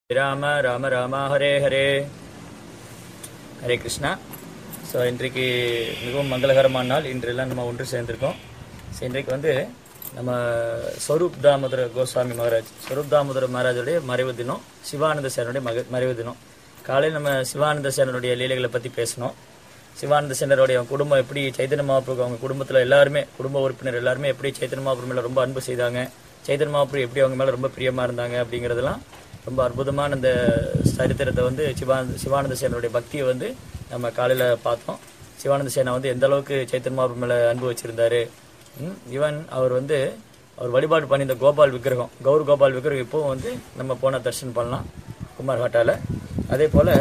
ராம ராம ராம ஹரே ஹரே ஹரே கிருஷ்ணா ஸோ இன்றைக்கு மிகவும் மங்களகரமான நாள் இன்றெல்லாம் நம்ம ஒன்று சேர்ந்திருக்கோம் ஸோ இன்றைக்கு வந்து நம்ம ஸ்வரூப் தாமோதர கோஸ்வாமி மகாராஜ் ஸ்வரூப் தாமோதர மகாராஜுடைய மறைவு தினம் சிவானந்த சேனனுடைய மக மறைவு தினம் காலையில் நம்ம சிவானந்த சேனனுடைய லீலைகளை பற்றி பேசினோம் சிவானந்த சேனருடைய குடும்பம் எப்படி சைதன்ய மகாபிரபு அவங்க குடும்பத்தில் எல்லாருமே குடும்ப உறுப்பினர் எல்லாருமே எப்படி சைதன்ய மகாபிரபு மேலே ரொம்ப அன்பு செய்தாங்க சைதன்ய மகாபிரபு எப்படி அவங்க மேலே ரொம்ப பிரியமாக இருந்தாங்க அப்படிங்கிறதெல்லாம் ரொம்ப அற்புதமான இந்த சரித்திரத்தை வந்து சிவானந்த சிவானந்த சேனருடைய பக்தியை வந்து நம்ம காலையில் பார்த்தோம் சிவானந்த சேனா வந்து எந்த அளவுக்கு சைத்தன்ய மகாபிரபு மேலே அன்பு வச்சிருந்தாரு ஈவன் அவர் வந்து அவர் வழிபாடு பண்ணி இந்த கோபால் விக்கிரகம் கௌர் கோபால் விக்கிரகம் இப்போவும் வந்து நம்ம போன தரிசனம் பண்ணலாம் குமார் ஹாட்டால அதே போல்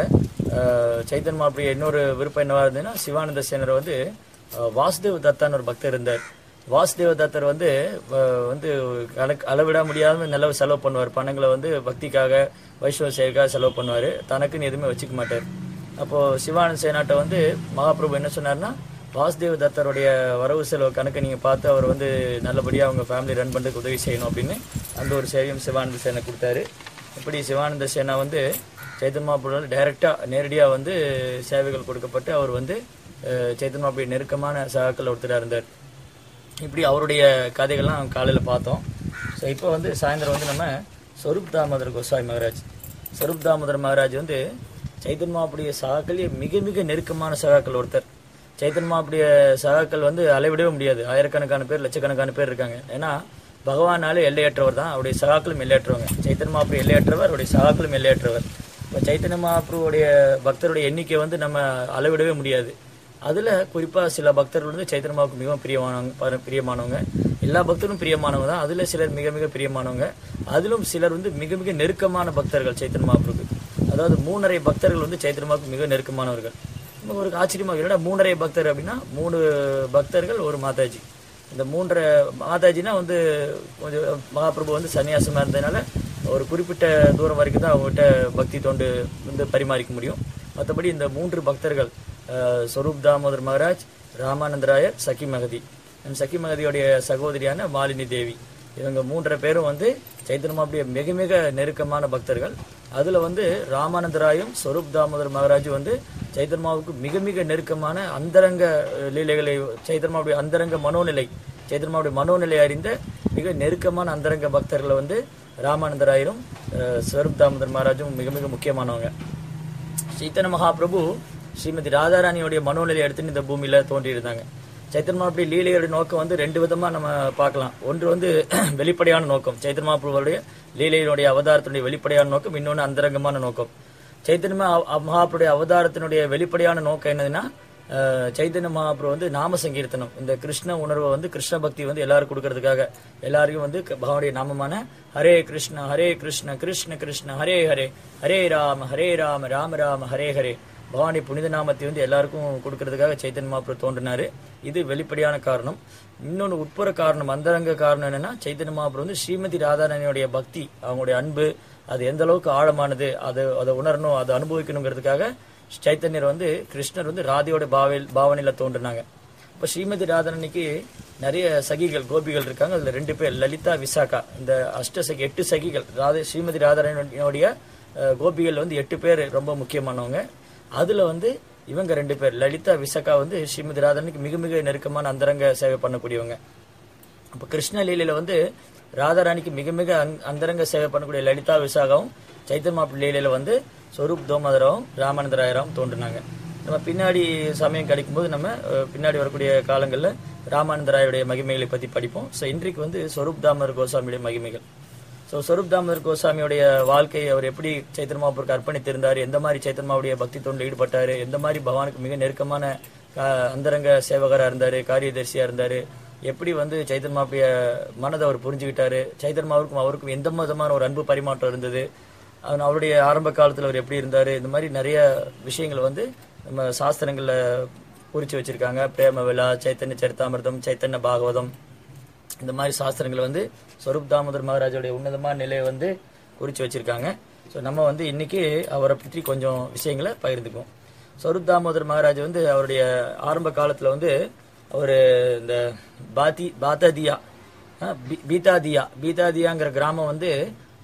சைத்தன் மாப்பிரி இன்னொரு விருப்பம் என்னவா இருந்ததுன்னா சிவானந்த சேனர் வந்து அஹ், வாசுதேவ் தத்தான்னு ஒரு பக்தர் இருந்தார் வாசுதேவ தத்தர் வந்து அஹ், வந்து கணக்கு அளவிட முடியாத நல்ல செலவு பண்ணுவார் பணங்களை வந்து பக்திக்காக வைஷ்ணவ சேவைக்காக செலவு பண்ணுவார் தனக்குன்னு எதுவுமே வச்சுக்க மாட்டார் அப்போ சிவானந்த சேனாட்ட வந்து மகாபிரபு என்ன சொன்னார்னா வாசுதேவ தத்தருடைய வரவு செலவு கணக்கை நீங்கள் பார்த்து அவர் வந்து நல்லபடியாக அவங்க ஃபேமிலி ரன் பண்ணுறதுக்கு உதவி செய்யணும் அப்படின்னு அந்த ஒரு சேவையும் சிவானந்த சேனை கொடுத்தாரு இப்படி சிவானந்த சேனா வந்து சைத்தன் மாப்பிள்ள டைரெக்டாக நேரடியாக வந்து சேவைகள் கொடுக்கப்பட்டு அவர் வந்து அஹ், சைத்தன் மாப்பிள்ளை நெருக்கமான சகாக்கள் ஒருத்தராக இருந்தார் இப்படி அவருடைய கதைகள்லாம் காலையில் பார்த்தோம் ஸோ இப்போ வந்து சாயந்தரம் வந்து நம்ம ஸ்வரூப் தாமோதர் கோஸ்வாமி மகாராஜ் ஸ்வரூப் தாமோதர் மகாராஜ் வந்து சைத்தன் மாவுடைய சகாக்களே மிக மிக நெருக்கமான சகாக்கள் ஒருத்தர் சைத்தன் மாவுடைய சகாக்கள் வந்து அளவிடவே முடியாது ஆயிரக்கணக்கான பேர் லட்சக்கணக்கான பேர் இருக்காங்க ஏன்னா பகவானாலே எல்லையற்றவர் தான் அவருடைய சகாக்களும் எல்லையற்றவங்க சைத்தன் மாப்ரு எல்லையற்றவர் அவருடைய சகாக்களும் எல்லையற்றவர் இப்போ சைத்தன்ய மகாப்ருவுடைய பக்தருடைய எண்ணிக்கை வந்து நம்ம அளவிடவே முடியாது அதுல குறிப்பா சில பக்தர்கள் வந்து சைத்தன்யமாவுக்கு மிகவும் பிரியமானவங்க பர- பிரியமானவங்க எல்லா பக்தரும் பிரியமானவங்க தான் அதுல சிலர் மிக மிக பிரியமானவங்க அதிலும் சிலர் வந்து மிக மிக நெருக்கமான பக்தர்கள் சைத்தன்ய மகாபுருக்கு அதாவது மூணரை பக்தர்கள் வந்து சைத்தன்யமாவுக்கு மிக நெருக்கமானவர்கள் நமக்கு ஒரு ஆச்சரியமா என்னடா மூணரை பக்தர் அப்படின்னா மூணு பக்தர்கள் ஒரு மாதாஜி இந்த மூன்றரை மாதாஜினா வந்து கொஞ்சம் மகாபிரபு வந்து சன்னியாசமா இருந்ததுனால ஒரு குறிப்பிட்ட தூரம் வரைக்கும் தான் அவங்ககிட்ட பக்தி தொண்டு வந்து பரிமாறிக்க முடியும் மற்றபடி இந்த மூன்று பக்தர்கள் அஹ், ஸ்வரூப் தாமோதர் மகாராஜ் ராமானந்தராயர் சக்கி மகதி அந்த சக்கி மகதியோடைய சகோதரியான மாலினி தேவி இவங்க மூன்றரை பேரும் வந்து சைத்தன்யமாவுடைய மிக மிக நெருக்கமான பக்தர்கள் அதுல வந்து ராமானந்தராயும் ஸ்வரூப் தாமோதர் மகாராஜும் வந்து சைத்தன்மாவுக்கு மிக மிக நெருக்கமான அந்தரங்க அஹ், லீலைகளை சைத்தன்மாவுடைய அந்தரங்க மனோநிலை சைத்தன்மாவுடைய மனோநிலை அறிந்த மிக நெருக்கமான அந்தரங்க பக்தர்களை வந்து ராமானந்தராயரும் அஹ், ஸ்வரூப் தாமோதர் மகாராஜும் மிக மிக முக்கியமானவங்க சைத்தன்ய மகாபிரபு ஸ்ரீமதி ராதாராணியோடைய மனோநிலையை எடுத்துன்னு இந்த பூமியில தோன்றியிருந்தாங்க சைத்தன்ய மகாபிரபு லீலையோட நோக்கம் வந்து ரெண்டு விதமா நம்ம பார்க்கலாம் ஒன்று வந்து வெளிப்படையான நோக்கம் சைத்தன்ய மகாபிரபுடைய லீலையினுடைய அவதாரத்தினுடைய வெளிப்படையான நோக்கம் இன்னொன்று அந்தரங்கமான நோக்கம் சைத்தன்ய மகா- மகாபிரபுடைய அவதாரத்தினுடைய வெளிப்படையான நோக்கம் என்னதுன்னா அஹ், சைத்தன்ய மகாபிரபு வந்து நாம சங்கீர்த்தனம் இந்த கிருஷ்ண உணர்வை வந்து கிருஷ்ண பக்தி வந்து எல்லாரும் கொடுக்கறதுக்காக எல்லாருக்கும் வந்து க- பகவானுடைய நாமமான ஹரே கிருஷ்ண ஹரே கிருஷ்ண கிருஷ்ண கிருஷ்ண ஹரே ஹரே ஹரே ராம ஹரே ராம ராம ராம ஹரே ஹரே பவானி புனித நாமத்தை வந்து எல்லாருக்கும் கொடுக்கறதுக்காக சைத்தன்ய மகாபிரபு தோன்றினாரு இது வெளிப்படையான காரணம் இன்னொன்று உட்புற காரணம் அந்தரங்க காரணம் என்னன்னா சைத்தன்ய மகாபிரபு வந்து ஸ்ரீமதி ராதாராணியோடைய பக்தி அவங்களுடைய அன்பு அது எந்த அளவுக்கு ஆழமானது அது அதை உணரணும் அதை அனுபவிக்கணுங்கிறதுக்காக சைத்தன்யர் வந்து கிருஷ்ணர் வந்து ராதையோட பாவையில் பாவனையில தோன்றினாங்க இப்போ ஸ்ரீமதி ராதாரணிக்கு நிறைய சகிகள் கோபிகள் இருக்காங்க அதுல ரெண்டு பேர் லலிதா விசாகா இந்த அஷ்ட சகி எட்டு சகிகள் ராதே ஸ்ரீமதி ராதாரணியோடைய அஹ், கோபிகள் வந்து எட்டு பேர் ரொம்ப முக்கியமானவங்க அதுல வந்து இவங்க ரெண்டு பேர் லலிதா விசாகா வந்து ஸ்ரீமதி ராதாரணிக்கு மிக மிக நெருக்கமான அந்தரங்க சேவை பண்ணக்கூடியவங்க அப்ப கிருஷ்ண லீலையில வந்து ராதாராணிக்கு மிக மிக அந்- அந்தரங்க சேவை பண்ணக்கூடிய லலிதா விசாகாவும் சைத்தன் மாப்பிள்ளை லீலையில வந்து ஸ்வரூப் தோமதராவும் ராமானந்தராயராவும் தோன்றினாங்க நம்ம பின்னாடி சமயம் கிடைக்கும்போது நம்ம அஹ், பின்னாடி வரக்கூடிய காலங்களில் ராமானந்தராயருடைய மகிமைகளை பத்தி படிப்போம் ஸோ இன்றைக்கு வந்து ஸ்வரூப் தாமர் கோசாமியுடைய மகிமைகள் ஸோ ஸ்வரூப் தாமர் கோசாமியுடைய வாழ்க்கை அவர் எப்படி சைத்தன்மாவுக்கு அர்ப்பணித்திருந்தார் எந்த மாதிரி சைத்தன்மாவுடைய பக்தி தொண்டில் ஈடுபட்டாரு எந்த மாதிரி பகவானுக்கு மிக நெருக்கமான கா- அந்தரங்க சேவகரா இருந்தாரு காரியதர்சியா இருந்தாரு எப்படி வந்து சைத்தன்மாவுடைய மனதை அவர் புரிஞ்சுக்கிட்டாரு சைத்தன்மாவுக்கும் அவருக்கும் எந்த விதமான ஒரு அன்பு பரிமாற்றம் இருந்தது அவன் அவருடைய ஆரம்ப காலத்துல அவர் எப்படி இருந்தாரு இந்த மாதிரி நிறைய விஷயங்கள் வந்து நம்ம சாஸ்திரங்கள்ல குறிச்சு வச்சிருக்காங்க பிரேம விழா சைத்தன்ய சரித்தாமிர்தம் சைத்தன்ய பாகவதம் இந்த மாதிரி சாஸ்திரங்கள் வந்து ஸ்வரூப் தாமோதர் மகாராஜோடைய உன்னதமான நிலையை வந்து குறிச்சு வச்சிருக்காங்க ஸோ நம்ம வந்து இன்னைக்கு அவரை பற்றி கொஞ்சம் விஷயங்களை பகிர்ந்துக்குவோம் ஸ்வரூப் தாமோதர் மகாராஜ் வந்து அவருடைய ஆரம்ப காலத்துல வந்து அவர் இந்த பாத்தி பாத்ததியா அஹ், பீ- பீதாதியா பீதாதியாங்கிற கிராமம் வந்து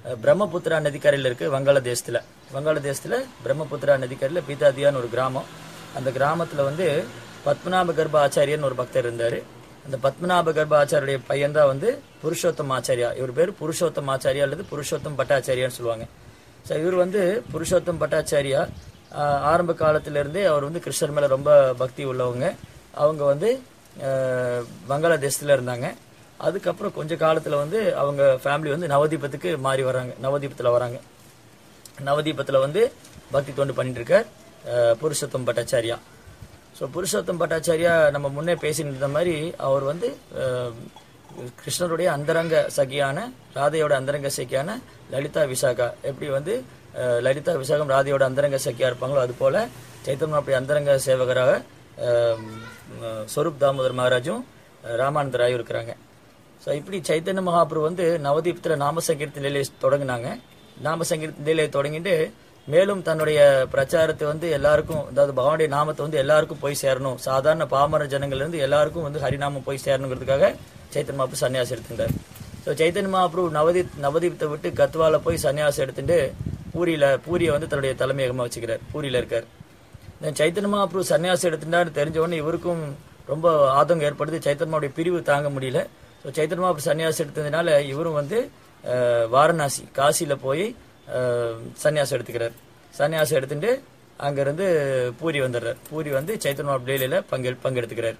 அஹ், பிரம்மபுத்திரா நதிக்கரையில் இருக்கு வங்காளதேசத்துல வங்காளதேசத்துல பிரம்மபுத்திரா நதிக்கரையில் பீதாதியான்னு ஒரு கிராமம் அந்த கிராமத்துல வந்து பத்மநாப கர்ப்ப ஆச்சாரியன் ஒரு பக்தர் இருந்தாரு அந்த பத்மநாப கர்ப்ப ஆச்சாரியுடைய பையன் தான் வந்து புருஷோத்தம் ஆச்சாரியா இவர் பேர் புருஷோத்தம் ஆச்சாரியா அல்லது புருஷோத்தம் பட்டாச்சாரியான்னு சொல்லுவாங்க ஸோ இவர் வந்து புருஷோத்தம் பட்டாச்சாரியா ஆஹ், ஆரம்ப காலத்துல இருந்தே அவர் வந்து கிருஷ்ணர் மேல ரொம்ப பக்தி உள்ளவங்க அவங்க வந்து ஆஹ், வங்காளதேசத்துல இருந்தாங்க அதுக்கப்புறம் கொஞ்ச காலத்துல வந்து அவங்க ஃபேமிலி வந்து நவதீபத்துக்கு மாறி வராங்க நவதீபத்துல வராங்க நவதீபத்துல வந்து பக்தி தொண்டு பண்ணிட்டு இருக்கார் அஹ், புருஷோத்தம் பட்டாச்சாரியா ஸோ புருஷோத்தம் பட்டாச்சாரியா நம்ம முன்னே பேசிட்டு இருந்த மாதிரி அவர் வந்து அஹ், கிருஷ்ணருடைய அந்தரங்க சகியான ராதையோட அந்தரங்க சகியான லலிதா விசாகா எப்படி வந்து அஹ், லலிதா விசாகம் ராதையோட அந்தரங்க சகியா இருப்பாங்களோ அது போல சைத்தன்யா அப்படி அந்தரங்க சேவகராக அஹ், அஹ், ஸ்வரூப் தாமோதர் மகாராஜும் அஹ், ராமானந்த ராயும் இருக்கிறாங்க ஸோ இப்படி சைத்தன்ய மகாபுரு வந்து நவதீபத்தில் நாம சங்கீர்த்த நிலையை தொடங்கினாங்க நாம சங்கீர்த்த நிலையை தொடங்கிட்டு மேலும் தன்னுடைய பிரச்சாரத்தை வந்து எல்லாருக்கும் அதாவது பகவானுடைய நாமத்தை வந்து எல்லாருக்கும் போய் சேரணும் சாதாரண பாமர ஜனங்கள்ல இருந்து எல்லாருக்கும் வந்து ஹரிநாமம் போய் சேரணுங்கிறதுக்காக சைத்தன்ய மகாபுரு சன்னியாசி எடுத்துட்டார் ஸோ சைத்தன்ய மகாபுரு நவதீப் நவதீபத்தை விட்டு கத்வால போய் சன்னியாசி எடுத்துட்டு பூரியில பூரியை வந்து தன்னுடைய தலைமையகமாக வச்சுக்கிறார் பூரியில இருக்கார் இந்த சைத்தன்ய மகாபுரு சன்னியாசி எடுத்துட்டான்னு தெரிஞ்ச உடனே இவருக்கும் ரொம்ப ஆதங்கம் ஏற்படுது சைத்தன்யாவுடைய பிரிவு தாங்க முடியல ஸோ சைத்தன்ய மகாபுரு சன்னியாசி எடுத்ததுனால இவரும் வந்து அஹ், வாரணாசி காசியில போய் அஹ், சன்னியாசம் எடுத்துக்கிறார் சன்னியாசம் எடுத்துட்டு அங்கிருந்து பூரி வந்துடுறார் பூரி வந்து சைத்தன்ய மகாபுரு லீலையில பங்கு பங்கெடுத்துக்கிறார்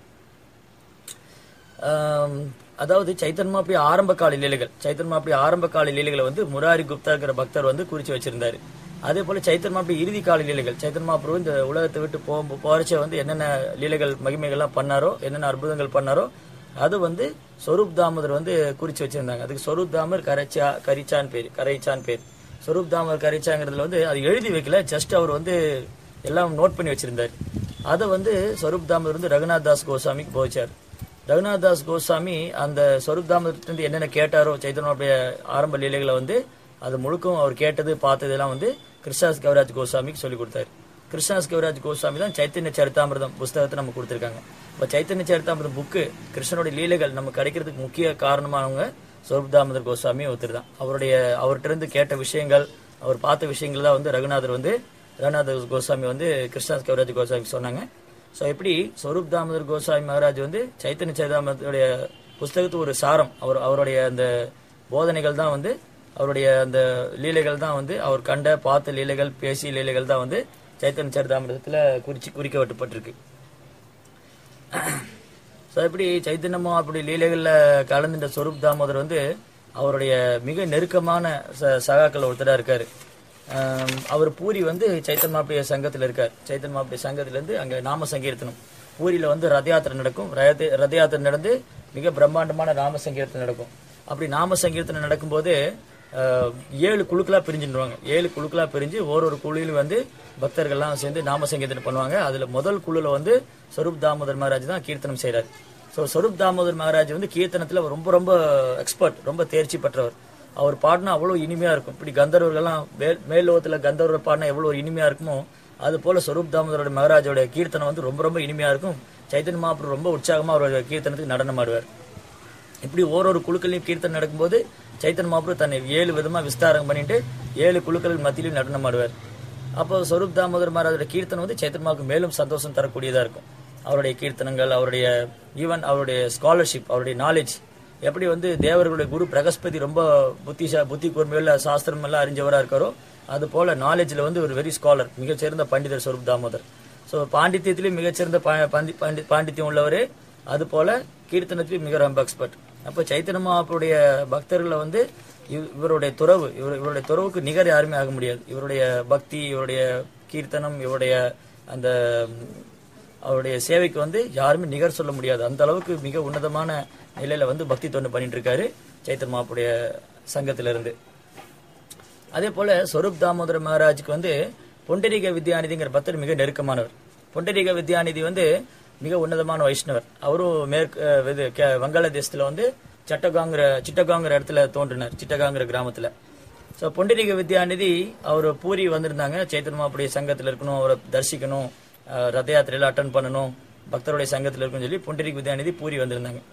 ஆம், அதாவது சைத்தன்மா அப்படி ஆரம்ப கால லீலைகள் சைத்தன்மா அப்படி ஆரம்ப கால லீலைகளை வந்து முராரி குப்தாங்கிற பக்தர் வந்து குறிச்சு வச்சிருந்தாரு அதே போல சைத்தன்மா அப்படி இறுதி கால லீலைகள் சைத்தன்மா பிரபு இந்த உலகத்தை விட்டு போ போறச்ச வந்து என்னென்ன லீலைகள் மகிமைகள்லாம் பண்ணாரோ என்னென்ன அற்புதங்கள் பண்ணாரோ அது வந்து சொரூப் தாமோதர் வந்து குறிச்சு வச்சிருந்தாங்க அதுக்கு சொரூப் தாமர் கரைச்சா கரிச்சான் பேர் கரைச்சான் பேர் சொரூப் தாமர் கரைச்சாங்கிறதுல வந்து அது எழுதி வைக்கல ஜஸ்ட் அவர் வந்து எல்லாம் நோட் பண்ணி வச்சிருந்தார் அதை வந்து ஸ்வரூப் தாமர் வந்து ரகுநாத் தாஸ் கோசாமிக்கு போச்சார் ரகுநாத் தாஸ் கோசாமி அந்த ஸ்வரூப் தாமத்திலிருந்து என்னென்ன கேட்டாரோ சைத்தன்யாவுடைய ஆரம்ப லீலைகளை வந்து அது முழுக்கும் அவர் கேட்டது பார்த்ததெல்லாம் வந்து கிருஷ்ணாஸ் கவராஜ் கோசாமிக்கு சொல்லி கொடுத்தாரு கிருஷ்ணாஸ் கவராஜ் கோசாமி தான் சைத்தன்ய சரிதாமிரதம் புஸ்தகத்தை நம்ம கொடுத்துருக்காங்க இப்போ சைத்தன்ய சரிதாமிரதம் புக்கு கிருஷ்ணனுடைய லீலைகள் நம்ம கிடைக்கிறதுக்கு முக்கிய காரணமானவங்க ஸ்வரூப் தாமோதர் கோசாமி ஒருத்தர் தான் அவருடைய அவர்கிட்ட இருந்து கேட்ட விஷயங்கள் அவர் பார்த்த விஷயங்கள் தான் வந்து ரகுநாதர் வந்து ரகுநாதர் கோசாமி வந்து கிருஷ்ணாஸ் கவராஜ் கோசாமி சொன்னாங்க ஸோ எப்படி ஸ்வரூப் தாமோதர் கோசாமி மகாராஜ் வந்து சைத்தன்ய சரிதாமிரத்துடைய புஸ்தகத்து ஒரு சாரம் அவர் அவருடைய அந்த போதனைகள் தான் வந்து அவருடைய அந்த லீலைகள் தான் வந்து அவர் கண்ட பார்த்த லீலைகள் பேசிய லீலைகள் தான் வந்து சைத்தன்ய சரிதாமிரதத்தில் குறிச்சு குறிக்கப்பட்டுப்பட்டிருக்கு ஸோ எப்படி சைத்தன்யமா அப்படி லீலைகளில் கலந்துட்ட ஸ்வரூப் தாமோதர் வந்து அவருடைய மிக நெருக்கமான ச சகாக்கள் ஒருத்தராக இருக்காரு ஆம், அவர் பூரி வந்து சைத்தன் மாப்பிய சங்கத்தில் இருக்கார் சைத்தன் மாப்பிய சங்கத்திலேருந்து அங்கே நாம சங்கீர்த்தனம் பூரியில் வந்து ரத யாத்திரை நடக்கும் ரத ரத யாத்திரை நடந்து மிக பிரம்மாண்டமான நாம சங்கீர்த்தனம் நடக்கும் அப்படி நாம சங்கீர்த்தனம் நடக்கும்போது ஆஹ், ஏழு குழுக்களா பிரிஞ்சுடுவாங்க ஏழு குழுக்களா பிரிஞ்சு ஒரு ஒரு குழுவில் வந்து பக்தர்கள்லாம் சேர்ந்து நாம சங்கீர்த்தனம் பண்ணுவாங்க அதுல முதல் குழுல வந்து ஸ்வரூப் தாமோதர் மகாராஜ் தான் கீர்த்தனம் செய்றாரு ஸோ ஸ்வரூப் தாமோதர் மகாராஜ் வந்து கீர்த்தனத்துல ரொம்ப ரொம்ப எக்ஸ்பர்ட் ரொம்ப தேர்ச்சி பெற்றவர் அவர் பாடினா அவ்வளோ இனிமையா இருக்கும் இப்படி கந்தர்வர்கள்லாம் மேல் மேலோகத்தில் கந்தர்வர் பாடினா எவ்வளோ ஒரு இனிமையா இருக்குமோ அது போல ஸ்வரூப் தாமோதரோட மகாராஜோட கீர்த்தனம் வந்து ரொம்ப ரொம்ப இனிமையா இருக்கும் சைத்தன்ய மகாபுரு ரொம்ப உற்சாகமா அவரோட கீர்த்தனத்துக்கு நடனம் ஆடுவார் இப்படி ஓரொரு குழுக்களையும் கீர்த்தனை நடக்கும்போது சைத்தன் மகாபுரு தன்னை ஏழு விதமா விஸ்தாரம் பண்ணிட்டு ஏழு குழுக்கள் மத்தியிலும் நடனம் ஆடுவார் அப்போ ஸ்வரூப் தாமோதர் மகாராஜோட கீர்த்தனம் வந்து சைத்தன் மகாவுக்கு மேலும் சந்தோஷம் தரக்கூடியதா இருக்கும் அவருடைய கீர்த்தனங்கள் அவருடைய ஈவன் அவருடைய ஸ்காலர்ஷிப் அவருடைய நாலேஜ் எப்படி வந்து தேவர்களுடைய குரு பிரகஸ்பதி ரொம்ப புத்திசா புத்தி கூர்மையுள்ள சாஸ்திரம் எல்லாம் அறிஞ்சவரா இருக்காரோ அது போல நாலேஜ்ல வந்து ஒரு வெரி ஸ்காலர் மிகச்சிறந்த பண்டிதர் ஸ்வரூப் தாமோதர் ஸோ பாண்டித்யத்திலேயும் மிகச்சிறந்த பா- பந்தி- பண்டி- பாண்டித்யம் உள்ளவர் அது போல கீர்த்தனத்திலும் மிக ரொம்ப எக்ஸ்பர்ட் அப்போ சைத்தன்ய மகாபுருடைய பக்தர்களை வந்து இவ- இவருடைய துறவு இவர் இவருடைய துறவுக்கு நிகர் யாருமே ஆக முடியாது இவருடைய பக்தி இவருடைய கீர்த்தனம் இவருடைய அந்த ம், அவருடைய சேவைக்கு வந்து யாருமே நிகர் சொல்ல முடியாது அந்த அளவுக்கு மிக உன்னதமான நிலையில வந்து பக்தி தொண்டு பண்ணிட்டு இருக்காரு சைத்தன்ய மகாபுருடைய சங்கத்திலிருந்து அதே போல ஸ்வரூப் தாமோதர மகாராஜுக்கு வந்து பொண்டரிக வித்யாநிதிங்கிற பக்தர் மிக நெருக்கமானவர் பொண்டரிக வித்யாநிதி வந்து மிக உன்னதமான வைஷ்ணவர் அவரும் மேற்கு அஹ், இது கே- வங்காளதேசத்துல வந்து சட்டகாங்கிற சிட்டகாங்கிற இடத்துல தோன்றினார் சிட்டகாங்கிற கிராமத்துல ஸோ பொண்டரிக வித்யாநிதி அவர் பூரி வந்திருந்தாங்க சைத்தன்மா அப்படியே சங்கத்தில் இருக்கணும் அவரை தரிசிக்கணும் அஹ், ரத யாத்திரையில அட்டன் பண்ணணும் பக்தருடைய சங்கத்தில் இருக்கணும்னு சொல்லி பொண்டரிக வித்யாநிதி பூரி வந்திருந்தாங்க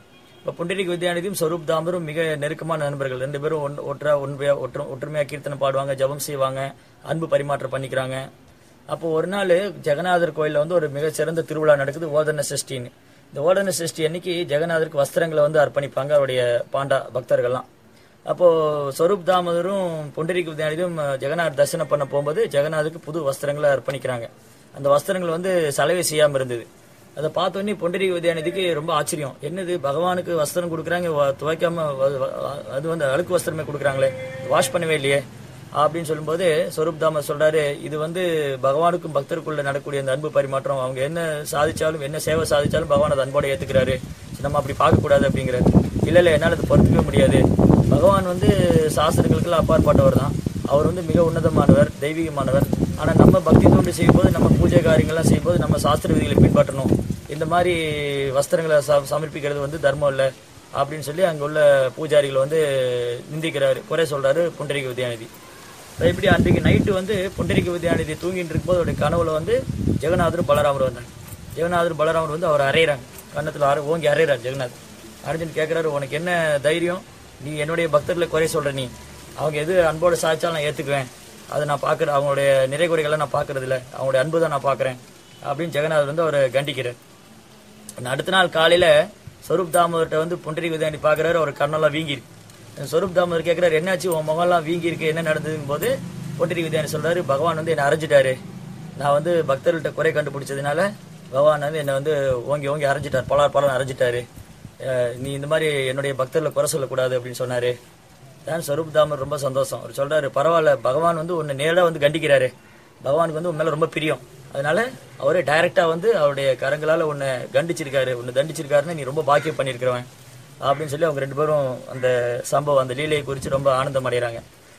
இப்போ புண்டரிக் வித்யாநிதியும் ஸ்வரூப் தாமரும் மிக நெருக்கமான நண்பர்கள் ரெண்டு பேரும் ஒன் ஒற்றா ஒன்றையா ஒற்று ஒற்றுமையாக கீர்த்தனை பாடுவாங்க ஜெபம் செய்வாங்க அன்பு பரிமாற்றம் பண்ணிக்கிறாங்க அப்போ ஒரு நாள் ஜெகநாதர் கோயிலில் வந்து ஒரு மிக சிறந்த திருவிழா நடக்குது ஓதன சஷ்டின்னு இந்த ஓதன சஷ்டி அன்னைக்கு ஜெகநாதருக்கு வஸ்திரங்களை வந்து அர்ப்பணிப்பாங்க அவருடைய பாண்டா பக்தர்கள்லாம் அப்போ ஸ்வரூப் தாமோதரும் புண்டரிக் வித்யாநிதியும் ஜெகநாத் தரிசனம் பண்ண போகும்போது ஜெகநாதருக்கு புது வஸ்திரங்களை அர்ப்பணிக்கிறாங்க அந்த வஸ்திரங்கள் வந்து சலவை செய்யாம இருந்தது அதை பார்த்தோன்னே பொண்டரிக் வித்யாநிதிக்கு ரொம்ப ஆச்சரியம் என்னது பகவானுக்கு வஸ்திரம் கொடுக்குறாங்க வ- துவைக்காம வ- வ- அது வந்து அழுக்கு வஸ்திரமே கொடுக்குறாங்களே வாஷ் பண்ணவே இல்லையே அப்படின்னு சொல்லும்போது ஸ்வரூப் தாமர் சொல்றாரு இது வந்து பகவானுக்கும் பக்தருக்குள்ள நடக்கக்கூடிய அந்த அன்பு பரிமாற்றம் அவங்க என்ன சாதிச்சாலும் என்ன சேவை சாதிச்சாலும் பகவான் அதை அன்போட ஏத்துக்கிறாரு நம்ம அப்படி பார்க்க கூடாது அப்படிங்கிறாரு இல்ல இல்ல என்னால அது பொறுத்துக்கவே முடியாது பகவான் வந்து சாஸ்திரங்களுக்கெல்லாம் அப்பாற்பட்டவர் தான் அவர் வந்து மிக உன்னதமானவர் தெய்வீகமானவர் ஆனா நம்ம பக்தி தொண்டு செய்யும்போது நம்ம பூஜை காரியங்கள்லாம் செய்யும்போது நம்ம சாஸ்திர விதிகளை பின்பற்றணும் இந்த மாதிரி வஸ்திரங்களை ச- சமர்ப்பிக்கிறது வந்து தர்மம் இல்லை அப்படின்னு சொல்லி அங்க உள்ள பூஜாரிகள் வந்து நிந்திக்கிறாரு குறை சொல்றாரு புண்டரிக வித்யாநிதி இப்ப இப்படி அன்றைக்கு நைட்டு வந்து புண்டரிக வித்யாநிதி தூங்கிட்டு இருக்கும்போது அவருடைய கனவுல வந்து ஜெகநாதரும் பலராமர் வந்தாங்க ஜெகநாதர் பலராமர் வந்து அவர் அரைகிறாங்க கன்னத்துல அரை ஓங்கி அரைகிறார் ஜெகநாத் அரைஞ்சுன்னு கேட்குறாரு உனக்கு என்ன தைரியம் நீ என்னுடைய பக்தர்களை குறை சொல்ற நீ அவங்க எது அன்போட சாய்ச்சாலும் நான் ஏத்துக்குவேன் அதை நான் பார்க்குறேன் அவங்களுடைய நிறை குறைகளை நான் பார்க்கறது இல்ல அவங்களுடைய அன்பு தான் நான் பார்க்குறேன் அப்படின்னு ஜெகநாதர் வந்து அவரை கண்டிக்கிறார் அந்த அடுத்த நாள் காலையில ஸ்வரூப் தாமோதர்கிட்ட வந்து புண்டரி விதாண்டி பாக்குறாரு அவர் கண்ணெல்லாம் வீங்கிருக்கு ஸ்வரூப் தாமோதர் கேட்கிறாரு என்னாச்சு உன் முகம்லாம் வீங்கி இருக்கு என்ன நடந்ததுங்க போது புண்டரி விதாண்டி சொல்றாரு பகவான் வந்து என்னை அரைஞ்சிட்டாரு நான் வந்து பக்தர்கள்ட்ட குறை கண்டுபிடிச்சதுனால பகவான் வந்து என்னை வந்து ஓங்கி ஓங்கி அரைஞ்சிட்டார் பலார் பலன் அரைஞ்சிட்டாரு அஹ் நீ இந்த மாதிரி என்னுடைய பக்தர்களை குறை சொல்லக்கூடாது அப்படின்னு சொன்னாரு தான் ஸ்வரூப் தாமர் ரொம்ப சந்தோஷம் அவர் சொல்றாரு பரவாயில்ல பகவான் வந்து உன்னை நேரா வந்து கண்டிக்கிறாரு பகவானுக்கு வந்து உன் மேல ரொம்ப பிரியம் அதனால அவரே டைரக்டா வந்து அவருடைய கரங்களால உன்னை கண்டிச்சிருக்காரு உன்னை தண்டிச்சிருக்காருன்னு நீ ரொம்ப பாக்கியம் பண்ணியிருக்கிறவன் அப்படின்னு சொல்லி அவங்க ரெண்டு பேரும் அந்த சம்பவம் அந்த லீலையை குறித்து ரொம்ப ஆனந்தம் அடைகிறாங்க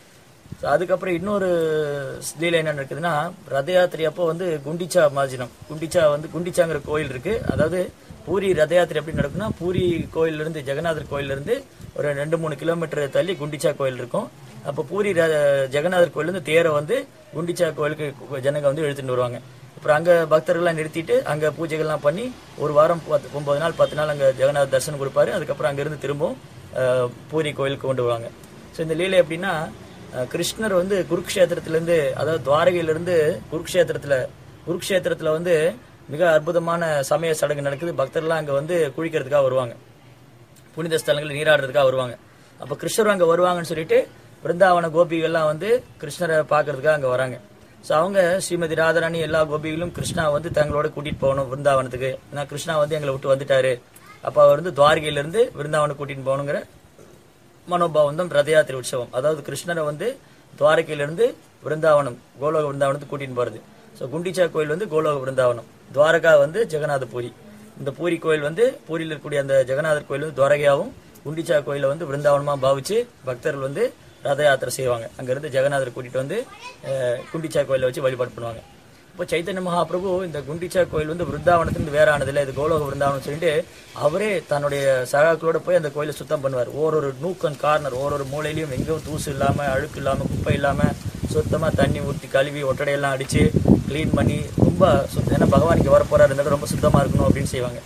So, அதுக்கப்புறம் இன்னொரு லீலை என்ன நடக்குதுன்னா ரத யாத்திரை அப்போ வந்து குண்டிச்சா மாஜினம் குண்டிச்சா வந்து குண்டிச்சாங்கிற கோயில் இருக்கு அதாவது பூரி ரத யாத்திரை எப்படி நடக்கும்னா பூரி கோயில்ல இருந்து ஜெகநாதர் கோயில்ல இருந்து ஒரு ரெண்டு மூணு கிலோமீட்டர் தள்ளி குண்டிச்சா கோயில் இருக்கும் அப்போ பூரி ர- ஜெகநாதர் கோயில்ல இருந்து தேரை வந்து குண்டிச்சா கோயிலுக்கு ஜனங்க வந்து இழுத்துட்டு வருவாங்க அப்புறம் அங்க பக்தர்கள்லாம் நிறுத்திட்டு அங்க பூஜைகள்லாம் பண்ணி ஒரு வாரம் பத்து ஒன்பது நாள் பத்து நாள் அங்க ஜெகநாத் தரிசனம் கொடுப்பாரு அதுக்கப்புறம் அங்கிருந்து திரும்பவும் அஹ், பூரி கோயிலுக்கு கொண்டு வருவாங்க ஸோ இந்த லீலை எப்படின்னா அஹ், கிருஷ்ணர் வந்து குருக்ஷேத்திரத்திலேருந்து அதாவது துவாரகையிலிருந்து குருக்ஷேத்திரத்துல குருக்ஷேத்திரத்துல வந்து மிக அற்புதமான சமய சடங்கு நடக்குது பக்தர்லாம் அங்க வந்து குளிக்கிறதுக்காக வருவாங்க புனித ஸ்தலங்களில் நீராடுறதுக்காக வருவாங்க அப்ப கிருஷ்ணர் அங்க வருவாங்கன்னு சொல்லிட்டு பிருந்தாவன கோபிகள்லாம் வந்து கிருஷ்ணரை பார்க்கறதுக்காக அங்க வராங்க ஸோ அவங்க ஸ்ரீமதி ராதாராணி எல்லா கோபிகளும் கிருஷ்ணா வந்து தங்களோட கூட்டிட்டு போகணும் பிருந்தாவனத்துக்கு ஏன்னா கிருஷ்ணா வந்து எங்களை விட்டு வந்துட்டாரு அப்ப அவர் வந்து துவாரகையில இருந்து பிருந்தாவனம் கூட்டிட்டு போகணுங்கிற மனோபாவம் தான் ரத யாத்திரை உற்சவம் அதாவது கிருஷ்ணரை வந்து துவாரகையிலிருந்து பிருந்தாவனம் கோலோக பிருந்தாவனத்துக்கு கூட்டிட்டு போறது ஸோ குண்டிச்சா கோயில் வந்து கோலோக பிருந்தாவனம் துவாரகா வந்து ஜெகநாத பூரி இந்த பூரி கோயில் வந்து பூரியில் இருக்கக்கூடிய அந்த ஜெகநாதர் கோயில் வந்து துவாரகையாவும் குண்டிச்சா கோயிலை வந்து பிருந்தாவனமா பாவிச்சு பக்தர்கள் வந்து ரத யாத்திரை செய்வாங்க அங்கிருந்து ஜெகநாதர் கூட்டிட்டு வந்து அஹ், குண்டிச்சா கோயிலை வச்சு வழிபாடு பண்ணுவாங்க இப்போ சைத்தன்ய மகாபிரபு இந்த குண்டிச்சா கோயில் வந்து விருந்தாவனத்துலேருந்து வேற ஆனதில்லை இது கோலோக விருந்தாவனம் சொல்லிட்டு அவரே தன்னுடைய சகாக்களோட போய் அந்த கோயிலை சுத்தம் பண்ணுவார் ஓரொரு நூக் அண்ட் கார்னர் ஓரொரு மூலையிலையும் எங்கும் தூசு இல்லாம அழுக்கு இல்லாம குப்பை இல்லாம சுத்தமா தண்ணி ஊற்றி கழுவி ஒட்டடையெல்லாம் அடிச்சு க்ளீன் பண்ணி ரொம்ப சுத்தம் ஏன்னா பகவானுக்கு வர போறாரு இருந்தாலும் ரொம்ப சுத்தமா இருக்கணும் அப்படின்னு செய்வாங்க